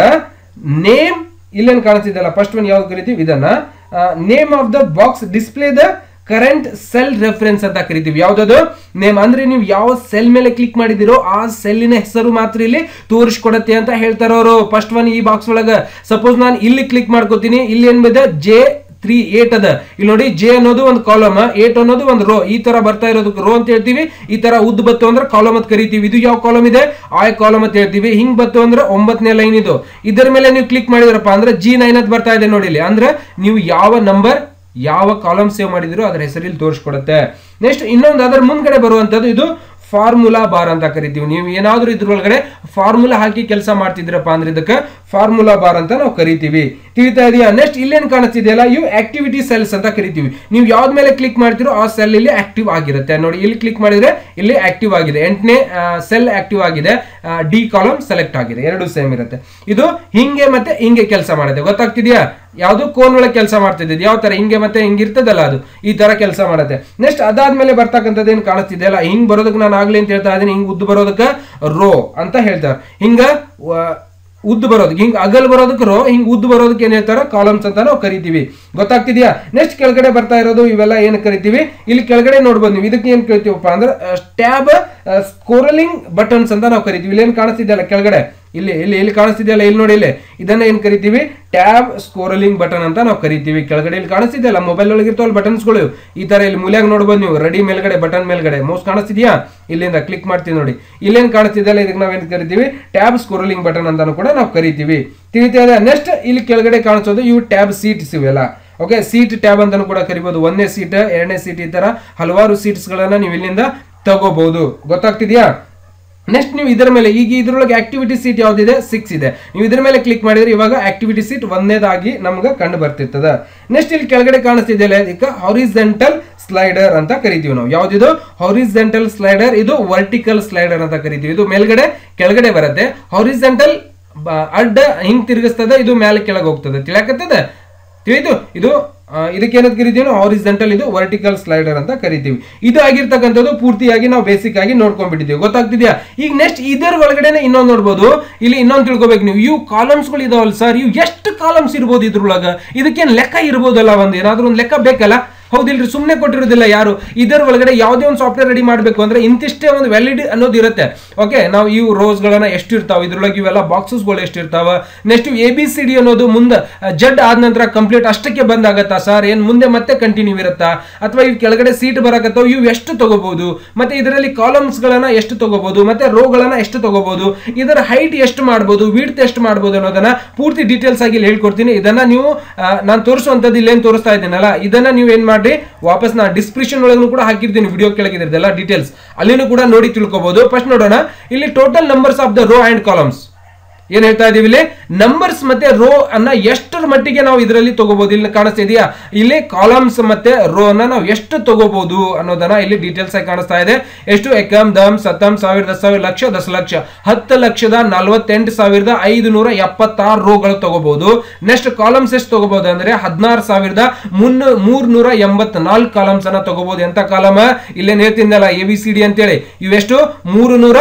[SPEAKER 1] ನೇಮ್ ಇಲ್ಲೇನ್ ಕಾಣಿಸ್ತಿದೆಯಲ್ಲ ಫಸ್ಟ್ ಒನ್ ಯಾವ್ದು ಕರಿತೀವಿ ಇದನ್ನ name of the box display the current cell reference ಅಂತ ಕರಿತೀವಿ ಯಾವ್ದದು ನೇಮ್ ಅಂದ್ರೆ ನೀವು ಯಾವ ಸೆಲ್ ಮೇಲೆ ಕ್ಲಿಕ್ ಮಾಡಿದಿರೋ ಆ ಸೆಲ್ಲಿನ ಹೆಸರು ಮಾತ್ರ ಇಲ್ಲಿ ತೋರಿಸ್ಕೊಡತ್ತೆ ಅಂತ ಹೇಳ್ತಾರ ಅವರು ಫಸ್ಟ್ ಒನ್ ಈ ಬಾಕ್ಸ್ ಒಳಗ ಸಪೋಸ್ ನಾನು ಇಲ್ಲಿ ಕ್ಲಿಕ್ ಮಾಡ್ಕೋತೀನಿ ಇಲ್ಲಿ ಏನ್ ಬಿದೆ ಜೆ ತ್ರೀ ಏಟ್ ಅದ ಇಲ್ಲಿ ನೋಡಿ ಜೆ ಅನ್ನೋದು ಒಂದು ಕಾಲಮ್ ಏಟ್ ಅನ್ನೋದು ಒಂದು ರೋ ಈ ತರ ಬರ್ತಾ ಇರೋದಕ್ಕೆ ರೋ ಅಂತ ಹೇಳ್ತೀವಿ ಈ ತರ ಉದ್ದ ಬತ್ತು ಅಂದ್ರೆ ಕಾಲಮ್ ಅಂತ ಕರಿತೀವಿ ಇದು ಯಾವ ಕಾಲಮ್ ಇದೆ ಆ ಕಾಲಮ್ ಅಂತ ಹೇಳ್ತೀವಿ ಹಿಂಗ್ ಬತ್ತು ಅಂದ್ರೆ ಒಂಬತ್ತನೇ ಲೈನ್ ಇದು ಇದರ ಮೇಲೆ ನೀವು ಕ್ಲಿಕ್ ಮಾಡಿದ್ರಪ್ಪ ಅಂದ್ರೆ ಜಿ ನೈನ್ ಅಂತ ಬರ್ತಾ ಇದೆ ನೋಡಿ ಇಲ್ಲಿ ಅಂದ್ರೆ ನೀವು ಯಾವ ನಂಬರ್ ಯಾವ ಕಾಲಮ್ ಸೇವ್ ಮಾಡಿದಿರೋ ಅದ್ರ ಹೆಸರಲ್ಲಿ ತೋರಿಸ್ಕೊಡುತ್ತೆ ನೆಕ್ಸ್ಟ್ ಇನ್ನೊಂದು ಅದರ ಮುಂದ್ಗಡೆ ಬರುವಂತದ್ದು ಇದು ಫಾರ್ಮುಲಾ ಬಾರ್ ಅಂತ ಕರಿತೀವಿ ನೀವು ಏನಾದ್ರೂ ಇದ್ರೊಳಗಡೆ ಫಾರ್ಮುಲಾ ಹಾಕಿ ಕೆಲಸ ಮಾಡ್ತಿದ್ರಪ್ಪ ಅಂದ್ರೆ ಇದಕ್ಕೆ ಫಾರ್ಮುಲಾ ಬಾರ್ ಅಂತ ನಾವು ಕರಿತೀವಿ ತಿಳಿತಾ ಇದೆಯಾ ನೆಕ್ಸ್ಟ್ ಇಲ್ಲೇನ್ ಕಾಣಿಸ್ತಿದೆಯಲ್ಲ ಇವು ಆಕ್ಟಿವಿಟಿ ಸೆಲ್ಸ್ ಅಂತ ಕರಿತೀವಿ ನೀವು ಯಾವ್ದ ಮೇಲೆ ಕ್ಲಿಕ್ ಮಾಡ್ತಿರೋ ಆ ಸೆಲ್ ಇಲ್ಲಿ ಆಕ್ಟಿವ್ ಆಗಿರುತ್ತೆ ನೋಡಿ ಇಲ್ಲಿ ಕ್ಲಿಕ್ ಮಾಡಿದ್ರೆ ಇಲ್ಲಿ ಆಕ್ಟಿವ್ ಆಗಿದೆ ಎಂಟನೇ ಸೆಲ್ ಆಕ್ಟಿವ್ ಆಗಿದೆ ಡಿ ಕಾಲಮ್ ಸೆಲೆಕ್ಟ್ ಆಗಿದೆ ಎರಡು ಸೇಮ್ ಇರುತ್ತೆ ಇದು ಹಿಂಗೆ ಮತ್ತೆ ಹಿಂಗೆ ಕೆಲಸ ಮಾಡುತ್ತೆ ಗೊತ್ತಾಗ್ತಿದ್ಯಾ ಯಾವುದು ಕೋನ್ ಒಳಗೆ ಕೆಲಸ ಮಾಡ್ತಿದ್ದೆ ಯಾವ ತರ ಹಿಂಗೆ ಮತ್ತೆ ಹಿಂಗೆ ಇರ್ತದಲ್ಲ ಅದು ಈ ತರ ಕೆಲಸ ಮಾಡುತ್ತೆ ನೆಕ್ಸ್ಟ್ ಅದಾದ್ಮೇಲೆ ಬರ್ತಕ್ಕಂಥದ್ದು ಏನು ಕಾಣಿಸ್ತಿದೆಯಲ್ಲ ಹಿಂಗ್ ಬರೋದಕ್ಕೆ ನಾನು ಆಗ್ಲಿ ಅಂತ ಹೇಳ್ತಾ ಇದ್ದೀನಿ ಹಿಂಗ್ ಉದ್ದು ಬರೋದಕ್ಕೆ ರೋ ಅಂತ ಹೇಳ್ತಾರೆ ಹಿಂಗ ವ- ಉದ್ದು ಬರೋದಕ್ಕೆ ಹಿಂಗ್ ಅಗಲ್ ಬರೋದಕ್ಕೆ ರೋ ಹಿಂಗ್ ಉದ್ದು ಬರೋದಕ್ಕೆ ಏನ್ ಹೇಳ್ತಾರ ಕಾಲಮ್ಸ್ ಅಂತ ನಾವು ಕರಿತೀವಿ ಗೊತ್ತಾಗ್ತಿದ್ಯಾ ನೆಕ್ಸ್ಟ್ ಕೆಳಗಡೆ ಬರ್ತಾ ಇರೋದು ಇವೆಲ್ಲ ಏನ್ ಕರಿತೀವಿ ಇಲ್ಲಿ ಕೆಳಗಡೆ ನೋಡ್ಬೋದು ನೀವು ಇದಕ್ಕೆ ಏನ್ ಕರಿತೀವಪ್ಪ ಅಂದ್ರೆ ಟ್ಯಾಬ್ ಸ್ಕೋರಲಿಂಗ್ ಬಟನ್ಸ್ ಅಂತ ನಾವು ಕರಿತೀವಿ ಇಲ್ಲಿ ಏನ್ ಕಾಣಿಸ್ತಿದೆಯಲ್ಲ ಕೆಳಗಡೆ ಇಲ್ಲಿ ಇಲ್ಲಿ ಇಲ್ಲಿ ಕಾಣಿಸ್ತಿದೆಯಲ್ಲ ಇಲ್ಲಿ ನೋಡಿ ಇಲ್ಲಿ ಇದನ್ನ ಏನ್ ಕರಿತೀವಿ ಟ್ಯಾಬ್ ಸ್ಕೋರಲಿಂಗ್ ಬಟನ್ ಅಂತ ನಾವು ಕರಿತೀವಿ ಕೆಳಗಡೆ ಇಲ್ಲಿ ಕಾಣಿಸ್ತಿದೆಯಲ್ಲ ಮೊಬೈಲ್ ಒಳಗೆ ಇರ್ತಾವಲ್ಲ ಬಟನ್ಸ್ಗಳು ಈ ತರ ಇಲ್ಲಿ ಮೂಲ್ಯಾಗ ನೋಡ್ಬೋದು ನೀವು ರೆಡಿ ಮೇಲ್ಗಡೆ ಬಟನ್ ಮೇಲ್ಗಡೆ ಮೌಸ್ ಕಾಣಿಸ್ತಿದ್ಯಾ ಇಲ್ಲಿಂದ ಕ್ಲಿಕ್ ಮಾಡ್ತೀವಿ ನೋಡಿ ಇಲ್ಲೇನ್ ಕಾಣಿಸ್ತಿದೆಯಲ್ಲ ಇದಕ್ಕೆ ನಾವೇನ್ ಕರಿತೀವಿ ಟ್ಯಾಬ್ ಸ್ಕೋರಲಿಂಗ್ ಬಟನ್ ಅಂತಾನು ಕೂಡ ನಾವು ಕರಿತೀವಿ ತಿಳಿತಾ ಇದೆ ನೆಕ್ಸ್ಟ್ ಇಲ್ಲಿ ಕೆಳಗಡೆ ಕಾಣಿಸೋದು ಇವು ಟ್ಯಾಬ್ ಸೀಟ್ಸ್ ಇವೆಲ್ಲ ಓಕೆ ಸೀಟ್ ಟ್ಯಾಬ್ ಅಂತಾನು ಕೂಡ ಕರಿಬಹುದು ಒಂದನೇ ಸೀಟ್ ಎರಡನೇ ಸೀಟ್ ಈ ತರ ಹಲವಾರು ಸೀಟ್ಸ್ ಗಳನ್ನ ನೀವು ಇಲ್ಲಿಂದ ತಗೋಬಹುದು ಗೊತ್ತಾಗ್ತಿದ್ಯಾ ನೆಕ್ಸ್ಟ್ ನೀವು ಇದರ ಮೇಲೆ ಈಗ ಇದ್ರೊಳಗೆ ಆಕ್ಟಿವಿಟಿ ಸೀಟ್ ಯಾವ್ದಿದೆ ಸಿಕ್ಸ್ ಇದೆ ನೀವು ಇದ್ರ ಮೇಲೆ ಕ್ಲಿಕ್ ಮಾಡಿದ್ರೆ ಇವಾಗ ಆಕ್ಟಿವಿಟಿ ಸೀಟ್ ಒಂದೇದಾಗಿ ನಮ್ಗೆ ಕಂಡು ಬರ್ತಿರ್ತದ ನೆಕ್ಸ್ಟ್ ಇಲ್ಲಿ ಕೆಳಗಡೆ ಕಾಣಿಸ್ತಿದೆಯಲ್ಲ ಇದಕ್ಕೆ ಹಾರಿಸೆಂಟಲ್ ಸ್ಲೈಡರ್ ಅಂತ ಕರಿತೀವಿ ನಾವು ಯಾವ್ದಿದು ಹಾರಿಸೆಂಟಲ್ ಸ್ಲೈಡರ್ ಇದು ವರ್ಟಿಕಲ್ ಸ್ಲೈಡರ್ ಅಂತ ಕರಿತೀವಿ ಇದು ಮೇಲ್ಗಡೆ ಕೆಳಗಡೆ ಬರುತ್ತೆ ಹಾರಿಸೆಂಟಲ್ ಅಡ್ಡ ಹಿಂಗ್ ತಿರುಗಿಸ್ತದೆ ಇದು ಮೇಲೆ ಕೆಳಗೆ ಹೋಗ್ತದೆ ತಿಳಿಯಾಕತ್ತದ ತಿಳಿದು ಇದು ಇದಕ್ಕೆ ಏನಂತ ಕರಿತೀವಿ ನಾವು ಹಾರಿಸೆಂಟಲ್ ಇದು ವರ್ಟಿಕಲ್ ಸ್ಲೈಡರ್ ಅಂತ ಕರಿತೀವಿ ಇದು ಆಗಿರ್ತಕ್ಕಂಥದ್ದು ಪೂರ್ತಿಯಾಗಿ ನಾವು ಬೇಸಿಕ್ ಆಗಿ ನೋಡ್ಕೊಂಡ್ಬಿಟ್ಟಿದ್ದೀವಿ ಗೊತ್ತಾಗ್ತಿದ್ಯಾ ಈಗ ನೆಕ್ಸ್ಟ್ ಇದರ ಒಳಗಡೆನೆ ಇನ್ನೊಂದು ನೋಡ್ಬೋದು ಇಲ್ಲಿ ಇನ್ನೊಂದು ತಿಳ್ಕೊಬೇಕು ನೀವು ಇವು ಕಾಲಮ್ಸ್ಗಳು ಇದಾವಲ್ಲ ಸರ್ ಇವು ಎಷ್ಟು ಕಾಲಮ್ಸ್ ಇರ್ಬೋದು ಇದ್ರೊಳಗ ಇದಕ್ಕೇನು ಲೆಕ್ಕ ಇರ್ಬೋದಲ್ಲ ಒಂದು ಏನಾದ್ರೂ ಒಂದು ಲೆಕ್ಕ ಬೇಕಲ್ಲ ಹೌದಿಲ್ರಿ ಸುಮ್ಮನೆ ಕೊಟ್ಟಿರೋದಿಲ್ಲ ಯಾರು ಇದರ ಒಳಗಡೆ ಯಾವುದೇ ಒಂದು ಸಾಫ್ಟ್ವೇರ್ ರೆಡಿ ಮಾಡಬೇಕು ಅಂದ್ರೆ ಇಂತಿಷ್ಟೇ ಒಂದು ವ್ಯಾಲಿಡ್ ಅನ್ನೋದು ಇರುತ್ತೆ ಓಕೆ ನಾವು ಇವು ರೋಸ್ಗಳನ್ನ ಎಷ್ಟು ಇರ್ತಾವ ಇದ್ರೊಳಗೆ ಇವೆಲ್ಲ ಬಾಕ್ಸಸ್ಗಳು ಎಷ್ಟು ಇರ್ತಾವ next A B C D ಅನ್ನೋದು ಮುಂದೆ ಜಡ್ ಆದ ನಂತರ ಕಂಪ್ಲೀಟ್ ಅಷ್ಟಕ್ಕೆ ಬಂದಾಗತ್ತಾ ಸರ್ ಏನು ಮುಂದೆ ಮತ್ತೆ ಕಂಟಿನ್ಯೂ ಇರುತ್ತಾ ಅಥವಾ ಇವು ಕೆಳಗಡೆ ಸೀಟ್ ಬರಕತ್ತಾವ ಇವು ಎಷ್ಟು ತಗೋಬಹುದು ಮತ್ತೆ ಇದರಲ್ಲಿ ಕಾಲಮ್ಸ್ಗಳನ್ನ ಎಷ್ಟು ತಗೋಬಹುದು ಮತ್ತೆ ರೋಗಳನ್ನ ಎಷ್ಟು ತಗೋಬಹುದು ಇದರ ಹೈಟ್ ಎಷ್ಟು ಮಾಡ್ಬೋದು ವಿಡ್ತ್ ಎಷ್ಟು ಮಾಡ್ಬೋದು ಅನ್ನೋದನ್ನ ಪೂರ್ತಿ ಡೀಟೇಲ್ಸ್ ಆಗಿ ಇಲ್ಲಿ ಹೇಳ್ಕೊಡ್ತೀನಿ ಇದನ್ನ ನೀವು ನಾನು ತೋರಿಸುವಂಥದ್ದು ಇಲ್ಲೇನು ತೋರಿಸ್ತಾ ಇದ್ದೀನಲ್ಲ ಇದನ್ನ ನೀವು ಏನ್ ಮಾಡಿ ವಾಪಸ್ ನಾ ಡಿಸ್ಕ್ರಿಪ್ಷನ್ ಒಳಗೂ ಕೂಡ ಹಾಕಿರ್ತೀನಿ ವಿಡಿಯೋ ಕೆಳಗಿದ್ರದೆಲ್ಲ ಡೀಟೇಲ್ಸ್ ಅಲ್ಲಿನೂ ಕೂಡ ನೋಡಿ ತಿಳ್ಕೊಬಹುದು ಫಸ್ಟ್ ನೋಡೋಣ ಇಲ್ಲಿ total numbers of the row and columns ಏನ್ ಹೇಳ್ತಾ ಇದೀವಿ ಇಲ್ಲಿ ನಂಬರ್ಸ್ ಮತ್ತೆ ರೋ ಅನ್ನ ಎಷ್ಟರ ಮಟ್ಟಿಗೆ ನಾವು ಇದರಲ್ಲಿ ತಗೋಬಹುದು ಇಲ್ಲಿ ಕಾಣಿಸ್ತಾ ಇದೆಯಾ ಇಲ್ಲಿ ಕಾಲಮ್ಸ್ ಮತ್ತೆ ರೋ ಅನ್ನ ನಾವು ಎಷ್ಟು ತಗೋಬಹುದು ಅನ್ನೋದನ್ನ ಇಲ್ಲಿ ಡೀಟೇಲ್ಸ್ ಆಗಿ ಕಾಣಿಸ್ತಾ ಇದೆ ಎಷ್ಟು ಎಕಂ ದಮ್ ಸತಂ ಸಾವಿರ ದಸ ಸಾವಿರ ಲಕ್ಷ ದಶಲಕ್ಷ ಹತ್ತು ಲಕ್ಷದ ನಲವತ್ತೆಂಟು ಸಾವಿರದ ಐದು ನೂರ ಎಪ್ಪತ್ತಾರು ರೋಗಳು ತಗೋಬಹುದು ನೆಕ್ಸ್ಟ್ ಕಾಲಮ್ಸ್ ಎಷ್ಟು ತಗೋಬಹುದು ಅಂದ್ರೆ ಹದಿನಾರು ಸಾವಿರದ ಮುನ್ನೂ ಮೂರ್ನೂರ ಎಂಬತ್ನಾಲ್ಕು ಕಾಲಮ್ಸ್ ಅನ್ನ ತಗೋಬಹುದು ಎಂತ ಕಾಲಮ್ ಇಲ್ಲೇನ್ ಹೇಳ್ತಿದ್ದಲ್ಲ ಎ ಬಿ ಸಿ ಡಿ ಅಂತೇಳಿ ಇವೆಷ್ಟು ಮೂರು ನೂರ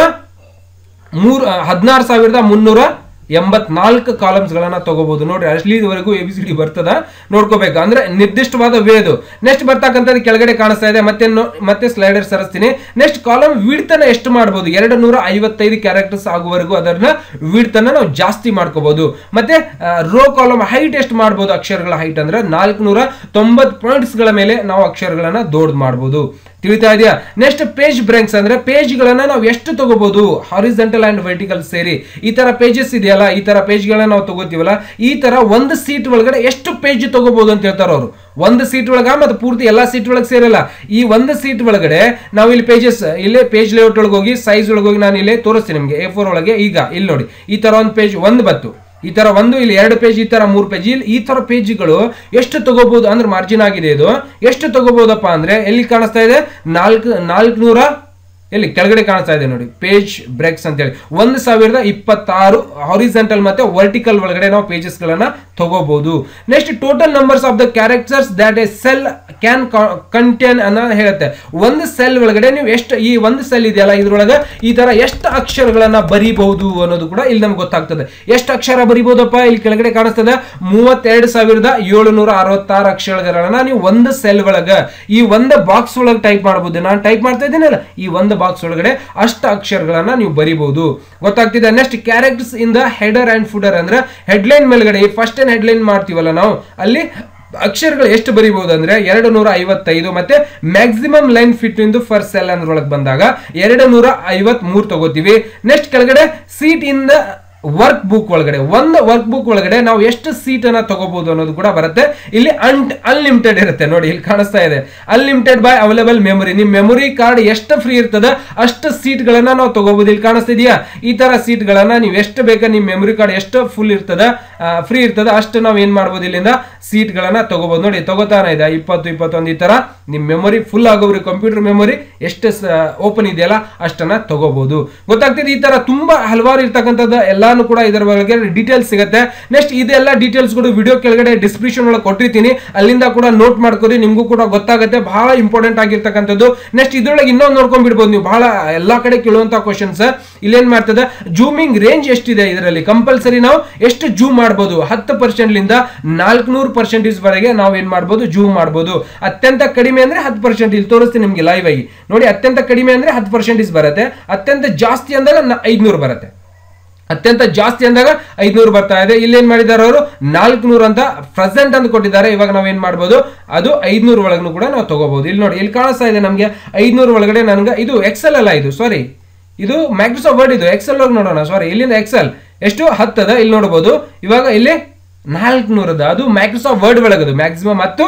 [SPEAKER 1] ಮೂರು ಹದಿನಾರು ಸಾವಿರದ ಮುನ್ನೂರ ಎಂಬತ್ನಾಲ್ಕು ಕಾಲಮ್ಸ್ ಗಳನ್ನ ತಗೋಬಹುದು ನೋಡ್ರಿ ಅಲ್ಲಿವರೆಗೂ ಎ ಬಿ ಸಿ ಡಿ ಬರ್ತದ ನೋಡ್ಕೋಬೇಕು ಅಂದ್ರೆ ನಿರ್ದಿಷ್ಟವಾದ ವೇ ಅದು ನೆಕ್ಸ್ಟ್ ಬರ್ತಕ್ಕಂಥದ್ದು ಕೆಳಗಡೆ ಕಾಣಿಸ್ತಾ ಇದೆ ಮತ್ತೆ ನೋ- ಮತ್ತೆ ಸ್ಲೈಡರ್ ಸರಿಸ್ತೀನಿ ನೆಕ್ಸ್ಟ್ ಕಾಲಮ್ ವಿಡ್ತನ ಎಷ್ಟು ಮಾಡ್ಬೋದು ಎರಡು ನೂರ ಐವತ್ತೈದು ಕ್ಯಾರೆಕ್ಟರ್ಸ್ ಆಗುವವರೆಗೂ ಅದನ್ನ ವಿಡ್ತನ ನಾವು ಜಾಸ್ತಿ ಮಾಡ್ಕೋಬಹುದು ಮತ್ತೆ ರೋ ಕಾಲಮ್ ಹೈಟ್ ಎಷ್ಟು ಮಾಡ್ಬೋದು ಅಕ್ಷರಗಳ ಹೈಟ್ ಅಂದ್ರೆ ನಾಲ್ಕುನೂರ ತೊಂಬತ್ ಪಾಯಿಂಟ್ಸ್ ಗಳ ಮೇಲೆ ನಾವು ಅಕ್ಷರಗಳನ್ನ ದೊಡ್ಡ ಮಾಡ್ಬೋದು ತಿಳಿತಾ ಇದೆಯಾ ನೆಕ್ಸ್ಟ್ ಪೇಜ್ ಬ್ರೇಕ್ಸ್ ಅಂದ್ರೆ ಪೇಜ್ ಗಳನ್ನ ನಾವು ಎಷ್ಟು ತಗೋಬಹುದು ಹಾರಿಸೆಂಟಲ್ ಅಂಡ್ ವರ್ಟಿಕಲ್ ಸೇರಿ ಈ ತರ ಪೇಜಸ್ ಇದೆಯಲ್ಲ ಈ ತರ ಪೇಜ್ ಗಳನ್ನ ನಾವು ತಗೋತೀವಲ್ಲ ಈ ತರ ಒಂದು ಸೀಟ್ ಒಳಗಡೆ ಎಷ್ಟು ಪೇಜ್ ತಗೋಬಹುದು ಅಂತ ಹೇಳ್ತಾರೆ ಅವರು ಒಂದು ಸೀಟ್ ಒಳಗ ಮತ್ತೆ ಪೂರ್ತಿ ಎಲ್ಲಾ ಸೀಟ್ ಒಳಗೆ ಸೇರಲ್ಲ ಈ ಒಂದು ಸೀಟ್ ಒಳಗಡೆ ನಾವು ಇಲ್ಲಿ ಪೇಜಸ್ ಇಲ್ಲೇ ಪೇಜ್ ಲೇಔಟ್ ಒಳಗೆ ಹೋಗಿ ಸೈಜ್ ಒಳಗೆ ಹೋಗಿ ನಾನು ಇಲ್ಲೇ ತೋರಿಸ್ತೀನಿ ನಿಮಗೆ ಎ ಫೋರ್ ಒಳಗೆ ಈಗ ಇಲ್ಲಿ ನೋಡಿ ಈ ತರ ಒಂದು ಪೇಜ್ ಒಂದು ಬತ್ತು ಈ ತರ ಒಂದು ಇಲ್ಲಿ ಎರಡು ಪೇಜ್ ಈ ತರ ಮೂರು ಪೇಜ್ ಇಲ್ಲಿ ಈ ತರ ಪೇಜ್ಗಳು ಎಷ್ಟು ತಗೋಬಹುದು ಅಂದ್ರೆ ಮಾರ್ಜಿನ್ ಆಗಿದೆ ಇದು ಎಷ್ಟು ತಗೋಬಹುದಪ್ಪ ಅಂದ್ರೆ ಎಲ್ಲಿ ಕಾಣಿಸ್ತಾ ಇದೆ ನಾಲ್ಕು ನಾಲ್ಕುನೂರ ಎಲ್ಲಿ ಕೆಳಗಡೆ ಕಾಣಿಸ್ತಾ ಇದೆ ನೋಡಿ ಪೇಜ್ ಬ್ರೇಕ್ಸ್ ಅಂತ ಹೇಳಿ ಒಂದು ಸಾವಿರದ ಇಪ್ಪತ್ತಾರು ಹಾರಿಸೆಂಟಲ್ ಮತ್ತೆ ವರ್ಟಿಕಲ್ ಒಳಗಡೆ ನಾವು ಪೇಜಸ್ ಗಳನ್ನ ತಗೋಬಹುದು next total numbers of the characters that a cell can contain ಅನ್ನ ಹೇಳುತ್ತೆ ಒಂದು ಸೆಲ್ ಒಳಗಡೆ ನೀವು ಎಷ್ಟು ಈ ಒಂದು ಸೆಲ್ ಇದೆಯಲ್ಲ ಇದ್ರೊಳಗೆ ಈ ತರ ಎಷ್ಟು ಅಕ್ಷರಗಳನ್ನ ಬರೀಬಹುದು ಅನ್ನೋದು ಕೂಡ ಇಲ್ಲಿ ನಮ್ಗೆ ಗೊತ್ತಾಗ್ತದೆ ಎಷ್ಟು ಅಕ್ಷರ ಬರೀಬಹುದಪ್ಪ ಇಲ್ಲಿ ಕೆಳಗಡೆ ಕಾಣಿಸ್ತದೆ ಮೂವತ್ತೆರಡು ಸಾವಿರದ ಏಳುನೂರ ಅರವತ್ತಾರು ಅಕ್ಷರಗಳನ್ನ ನೀವು ಒಂದು ಸೆಲ್ ಒಳಗ ಈ ಒಂದು ಬಾಕ್ಸ್ ಒಳಗೆ ಟೈಪ್ ಮಾಡಬಹುದು ನಾನು ಟೈಪ್ ಮಾಡ್ತಾ ಇದ್ದೀನಲ್ಲ ಈ ಒಂದು ಬಾಕ್ಸ್ ಒಳಗಡೆ ಅಷ್ಟು ಅಕ್ಷರಗಳನ್ನ ನೀವು ಬರೀಬಹುದು ಗೊತ್ತಾಗ್ತಿದೆ next characters in the header and footer ಅಂದ್ರೆ ಹೆಡ್ಲೈನ್ ಮೇಲ್ಗಡೆ ಫಸ್ಟ್ ಏನ್ ಹೆಡ್ಲೈನ್ ಮಾಡ್ತೀವಲ್ಲ ನಾವು ಅಲ್ಲಿ ಅಕ್ಷರಗಳು ಎಷ್ಟು ಬರೀಬಹುದು ಅಂದ್ರೆ ಎರಡು ನೂರ ಐವತ್ತೈದು ಮತ್ತೆ maximum line fit into for cell ಅನ್ನೋದ್ರೊಳಗೆ ಬಂದಾಗ ಎರಡು ನೂರ ಐವತ್ ಮೂರು ತಗೋತೀವಿ ನೆಕ್ಸ್ಟ್ ಕೆಳಗಡೆ sheet in the workbook ಒಳಗಡೆ ಒಂದು ವರ್ಕ್ ಬುಕ್ ಒಳಗಡೆ ನಾವು ಎಷ್ಟು ಸೀಟ್ ಅನ್ನ ತಗೋಬಹುದು ಅನ್ನೋದು ಕೂಡ ಬರುತ್ತೆ ಇಲ್ಲಿ ಅನ್ ಅನ್ಲಿಮಿಟೆಡ್ ಇರುತ್ತೆ ನೋಡಿ ಇಲ್ಲಿ ಕಾಣಿಸ್ತಾ ಇದೆ ಅನ್ಲಿಮಿಟೆಡ್ ಬೈ ಅವೈಲೇಬಲ್ ಮೆಮೊರಿ ನಿಮ್ ಮೆಮೊರಿ ಕಾರ್ಡ್ ಎಷ್ಟು ಫ್ರೀ ಇರ್ತದೆ ಅಷ್ಟು ಸೀಟ್ ಗಳನ್ನ ನಾವು ತಗೋಬಹುದು ಇಲ್ಲಿ ಕಾಣಿಸ್ತಿದ್ಯಾ ಈ ತರ ಸೀಟ್ ಗಳನ್ನ ನೀವು ಎಷ್ಟು ಬೇಕಾ ನಿಮ್ ಮೆಮೊರಿ ಕಾರ್ಡ್ ಎಷ್ಟು ಫುಲ್ ಇರ್ತದ ಫ್ರೀ ಇರ್ತದ ಅಷ್ಟು ನಾವು ಏನ್ ಮಾಡ್ಬೋದು ಇಲ್ಲಿಂದ ಸೀಟ್ ಗಳನ್ನ ತಗೋಬಹುದು ನೋಡಿ ತಗೋತಾನೆ ಇದೆ ಇಪ್ಪತ್ತು ಇಪ್ಪತ್ತೊಂದು ಈ ತರ ನಿಮ್ ಮೆಮೊರಿ ಫುಲ್ ಆಗೋವ್ರಿ ಕಂಪ್ಯೂಟರ್ ಮೆಮೊರಿ ಎಷ್ಟು ಓಪನ್ ಇದೆಯಲ್ಲ ಅಷ್ಟನ್ನ ತಗೋಬಹುದು ಗೊತ್ತಾಗ್ತಿದೆ ಈ ತರ ತುಂಬಾ ಹಲವಾರು ಇರ್ತಕ್ಕಂಥದ್ದು ಎಲ್ಲಾನು ಕೂಡ ಇದರ ಬಗ್ಗೆ ಡೀಟೇಲ್ಸ್ ಸಿಗುತ್ತೆ ನೆಕ್ಸ್ಟ್ ಇದೆಲ್ಲ ಡೀಟೇಲ್ಸ್ ಕೂಡ ವಿಡಿಯೋ ಕೆಳಗಡೆ ಡಿಸ್ಕ್ರಿಪ್ಷನ್ ಒಳಗೆ ಕೊಟ್ಟಿರ್ತೀನಿ ಅಲ್ಲಿಂದ ಕೂಡ ನೋಟ್ ಮಾಡ್ಕೊರಿ ನಿಮ್ಗೂ ಕೂಡ ಗೊತ್ತಾಗುತ್ತೆ ಬಹಳ ಇಂಪಾರ್ಟೆಂಟ್ ಆಗಿರ್ತಕ್ಕಂಥದ್ದು ನೆಕ್ಸ್ಟ್ ಇದ್ರೊಳಗೆ ಇನ್ನೊಂದು ನೋಡ್ಕೊಂಡ್ ಬಿಡ್ಬೋದು ನೀವು ಬಹಳ ಎಲ್ಲಾ ಕಡೆ ಕೇಳುವಂತ ಕ್ವಶನ್ಸ್ ಇಲ್ಲೇನ್ ಮಾಡ್ತದೆ ಜೂಮಿಂಗ್ ರೇಂಜ್ ಎಷ್ಟಿದೆ ಇದರಲ್ಲಿ ಕಂಪಲ್ಸರಿ ನಾವು ಎಷ್ಟು ಜೂಮ್ ಮಾಡ್ಬೋದು ಹತ್ತು ಪರ್ಸೆಂಟ್ ಲಿಂದ ನಾಲ್ಕುನೂರು ಪರ್ಸೆಂಟೇಜ್ ವರೆಗೆ ನಾವು ಏನ್ ಮಾಡ್ಬೋದು ಜೂಮ್ ಮಾಡ್ಬೋದು ಅತ್ಯಂತ ಕಡಿಮೆ ಅಂದ್ರೆ ಹತ್ತು ಪರ್ಸೆಂಟ್ ಇಲ್ಲಿ ತೋರಿಸ್ತೀನಿ ನಿಮ್ಗೆ ಲೈವ್ ಆಗಿ ನೋಡಿ ಅತ್ಯಂತ ಕಡಿಮೆ ಅಂದ್ರೆ ಹತ್ತು ಪರ್ಸೆಂಟೇಜ್ ಬರುತ್ತೆ ಅತ್ಯಂತ ಜಾಸ್ತಿ ಅಂದಾಗ ಐದ್ನೂರು ಬರುತ್ತೆ ಅತ್ಯಂತ ಜಾಸ್ತಿ ಅಂದಾಗ ಐದ್ನೂರು ಬರ್ತಾ ಇದೆ ಇಲ್ಲೇನ್ ಮಾಡಿದ್ದಾರೆ ಅವರು ನಾಲ್ಕುನೂರು ಅಂತ ಪ್ರೆಸೆಂಟ್ ಅಂತ ಕೊಟ್ಟಿದ್ದಾರೆ ಇವಾಗ ನಾವ್ ಏನ್ ಮಾಡ್ಬೋದು ಅದು ಐದ್ನೂರು ಒಳಗೂ ಕೂಡ ನಾವು ತಗೋಬಹುದು ಇಲ್ಲಿ ನೋಡಿ ಇಲ್ಲಿ ಕಾಣಿಸ್ತಾ ಇದೆ ನಮಗೆ ಐದ್ನೂರು ಒಳಗಡೆ ನನ್ಗೆ ಇದು ಎಕ್ಸೆಲ್ ಅಲ್ಲ ಇದು ಸಾರಿ ಇದು ಮೈಕ್ರೋಸಾಫ್ಟ್ ವರ್ಡ್ ಇದು ಎಕ್ಸೆಲ್ ಹೋಗಿ ನೋಡೋಣ ಸಾರಿ ಇಲ್ಲಿಂದ ಎಕ್ಸೆಲ್ ಎಷ್ಟು ಹತ್ತದ ಇಲ್ಲಿ ನೋಡಬಹುದು ಇವಾಗ ಇಲ್ಲಿ ನಾಲ್ಕುನೂರದ ಅದು ಮೈಕ್ರೋಸಾಫ್ಟ್ ವರ್ಡ್ ಒಳಗದು ಮ್ಯಾಕ್ಸಿಮಮ್ ಮತ್ತು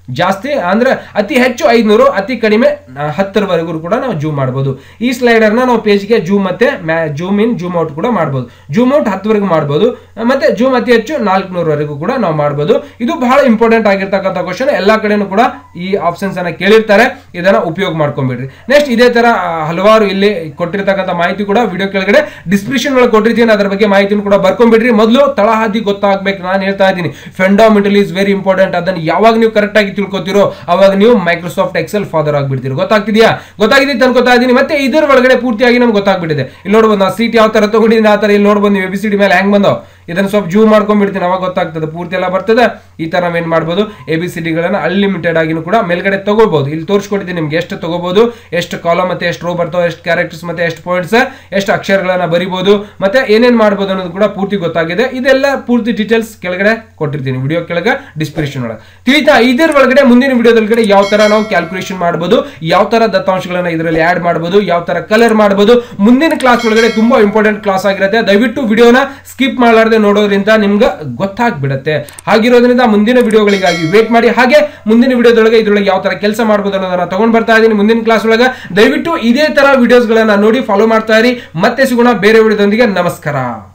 [SPEAKER 1] ಜಾಸ್ತಿ ಅಂದ್ರೆ ಅತಿ ಹೆಚ್ಚು ಐದ್ನೂರು ಅತಿ ಕಡಿಮೆ ಆ, ಹತ್ತರವರೆಗೂ ಕೂಡ ನಾವು ಜೂಮ್ ಮಾಡ್ಬೋದು ಈ ಸ್ಲೈಡರ್ನ ನಾವು ಪೇಜ್ಗೆ ಜೂಮ್ ಮತ್ತೆ ಜೂಮ್ ಇನ್ ಜೂಮ್ ಔಟ್ ಕೂಡ ಮಾಡ್ಬೋದು ಜೂಮ್ ಔಟ್ ಹತ್ತವರೆಗೂ ಮಾಡ್ಬೋದು ಆ, ಮತ್ತೆ ಜೂಮ್ ಅತಿ ಹೆಚ್ಚು ನಾಲ್ಕುನೂರವರೆಗೂ ಕೂಡ ನಾವು ಮಾಡ್ಬೋದು ಇದು ಬಹಳ ಇಂಪಾರ್ಟೆಂಟ್ ಆಗಿರ್ತಕ್ಕಂಥ ಕ್ವಶನ್ ಎಲ್ಲಾ ಕಡೆನೂ ಕೂಡ ಈ ಆಪ್ಷನ್ಸ್ ಅನ್ನ ಕೇಳಿರ್ತಾರೆ ಇದನ್ನ ಉಪಯೋಗ ಮಾಡ್ಕೊಂಡ್ಬಿಡ್ರಿ ನೆಕ್ಸ್ಟ್ ಇದೇ ತರ ಆ, ಹಲವಾರು ಇಲ್ಲಿ ಕೊಟ್ಟಿರ್ತಕ್ಕಂಥ ಮಾಹಿತಿ ಕೂಡ ವಿಡಿಯೋ ಕೆಳಗಡೆ ಡಿಸ್ಕ್ರಿಪ್ಷನ್ ಒಳಗೆ ಕೊಟ್ಟಿರ್ತೀನಿ ಅದರ ಬಗ್ಗೆ ಮಾಹಿತಿನೂ ಕೂಡ ಬರ್ಕೊಂಡ್ಬಿಡ್ರಿ ಮೊದಲು ತಳಹದಿ ಗೊತ್ತಾಗ್ಬೇಕು ನಾನು ಹೇಳ್ತಾ ಇದ್ದೀನಿ ಫೆಂಡಾಮೆಂಟಲ್ ಈಸ್ ವೆರಿ ಇಂಪಾರ್ಟೆಂಟ್ ಅದನ್ನ ಯಾವಾಗ ನೀವು ಕರೆಕ್ಟ್ ಆಗಿ ತಿಳ್ಕೊತೀರೋ ಅವಾಗ ನೀವು ಮೈಕ್ರೋಸಾಫ್ಟ್ ಎಕ್ಸೆಲ್ ಫಾದರ್ ಆಗ್ಬಿಡ್ತೀರಿ ಗೊತ್ತಾಗ್ತಿದ್ಯಾ ಗೊತ್ತಾಗಿದೆ ಅನ್ಕೋತಾ ಇದ್ದೀನಿ ಮತ್ತೆ ಇದರ ಒಳಗಡೆ ಪೂರ್ತಿಯಾಗಿ ನಮ್ಗೆ ಗೊತ್ತಾಗ್ಬಿಟ್ಟಿದೆ ಇಲ್ಲಿ ನೋಡ್ಬೋದು ನಾವು ಸೀಟ್ ಯಾವ ತರ ತಗೊಂಡಿದ್ದೀನಿ ಆ ತರ ಇಲ್ಲಿ ನೋಡ್ಬೋದು ನೀವು ಎ ಬಿ ಸಿ ಡಿ ಮೇಲೆ ಹೆಂಗ್ ಬಂದೋ ಇದನ್ನ ಸ್ವಲ್ಪ ಜೂಮ್ ಮಾಡ್ಕೊಂಡ್ಬಿಡ್ತೀನಿ ಅವಾಗ ಗೊತ್ತಾಗ್ತದೆ ಪೂರ್ತಿ ಎಲ್ಲ ಬರ್ತದೆ ಈ ತರ ನಾವ್ ಏನ್ ಮಾಡ್ಬೋದು ಎ ಬಿ ಸಿ ಡಿಗಳನ್ನ ಅನ್ಲಿಮಿಟೆಡ್ ಆಗಿನೂ ಕೂಡ ಮೇಲ್ಗಡೆ ತಗೋಬಹುದು ಇಲ್ಲಿ ತೋರಿಸ್ಕೊಟ್ಟಿದ್ದೀನಿ ನಿಮ್ಗೆ ಎಷ್ಟು ತಗೋಬಹುದು ಎಷ್ಟು ಕಾಲಮ್ ಮತ್ತೆ ಎಷ್ಟು ರೋ ಬರ್ತಾವೆ ಎಷ್ಟು ಕ್ಯಾರೆಕ್ಟರ್ಸ್ ಮತ್ತೆ ಎಷ್ಟು ಪಾಯಿಂಟ್ಸ್ ಎಷ್ಟು ಅಕ್ಷರಗಳನ್ನ ಬರಿಬಹುದು ಮತ್ತೆ ಏನೇನ್ ಮಾಡ್ಬೋದು ಅನ್ನೋದು ಕೂಡ ಪೂರ್ತಿ ಗೊತ್ತಾಗಿದೆ ಇದೆಲ್ಲ ಪೂರ್ತಿ ಡೀಟೇಲ್ಸ್ ಕೆಳಗಡೆ ಕೊಟ್ಟಿರ್ತೀನಿ ವಿಡಿಯೋ ಕೆಳಗೆ ಡಿಸ್ಕ್ರಿಪ್ಷನ್ ಒಳಗೆ ತಿಳಿತಾ ಇದರ ಒಳಗಡೆ ಮುಂದಿನ ವಿಡಿಯೋದೊಳಗಡೆ ಯಾವ ತರ ನಾವು ಕ್ಯಾಲ್ಕುಲೇಷನ್ ಮಾಡಬಹುದು ಯಾವ ತರ ದತ್ತಾಂಶಗಳನ್ನ ಇದರಲ್ಲಿ ಆಡ್ ಮಾಡಬಹುದು ಯಾವ ತರ ಕಲರ್ ಮಾಡಬಹುದು ಮುಂದಿನ ಕ್ಲಾಸ್ ಒಳಗಡೆ ತುಂಬಾ ಇಂಪಾರ್ಟೆಂಟ್ ಕ್ಲಾಸ್ ಆಗಿರುತ್ತೆ ದಯವಿಟ್ಟು ವಿಡಿಯೋನ ಸ್ಕಿಪ್ ಮಾಡಲಾರ್ದೆ ನೋಡೋದ್ರಿಂದ ನಿಮ್ಗೆ ಗೊತ್ತಾಗ್ಬಿಡುತ್ತೆ ಹಾಗಿರೋದ್ರಿಂದ ಮುಂದಿನ ವಿಡಿಯೋಗಳಿಗಾಗಿ ವೇಟ್ ಮಾಡಿ ಹಾಗೆ ಮುಂದಿನ ವಿಡಿಯೋದೊಳಗೆ ಇದ್ರೊಳಗೆ ಯಾವ ತರ ಕೆಲಸ ಮಾಡಬಹುದು ಅನ್ನೋದನ್ನ ತಗೊಂಡ್ ಬರ್ತಾ ಇದ್ದೀನಿ ಮುಂದಿನ ಕ್ಲಾಸ್ ಒಳಗೆ ದಯವಿಟ್ಟು ಇದೇ ತರ ವಿಡಿಯೋಸ್ಗಳನ್ನ ನೋಡಿ ಫಾಲೋ ಮಾಡ್ತಾ ಇರಿ ಮತ್ತೆ ಸಿಗೋಣ ಬೇರೆ ವಿಡಿಯೋದೊಂದಿಗೆ ನಮಸ್ಕಾರ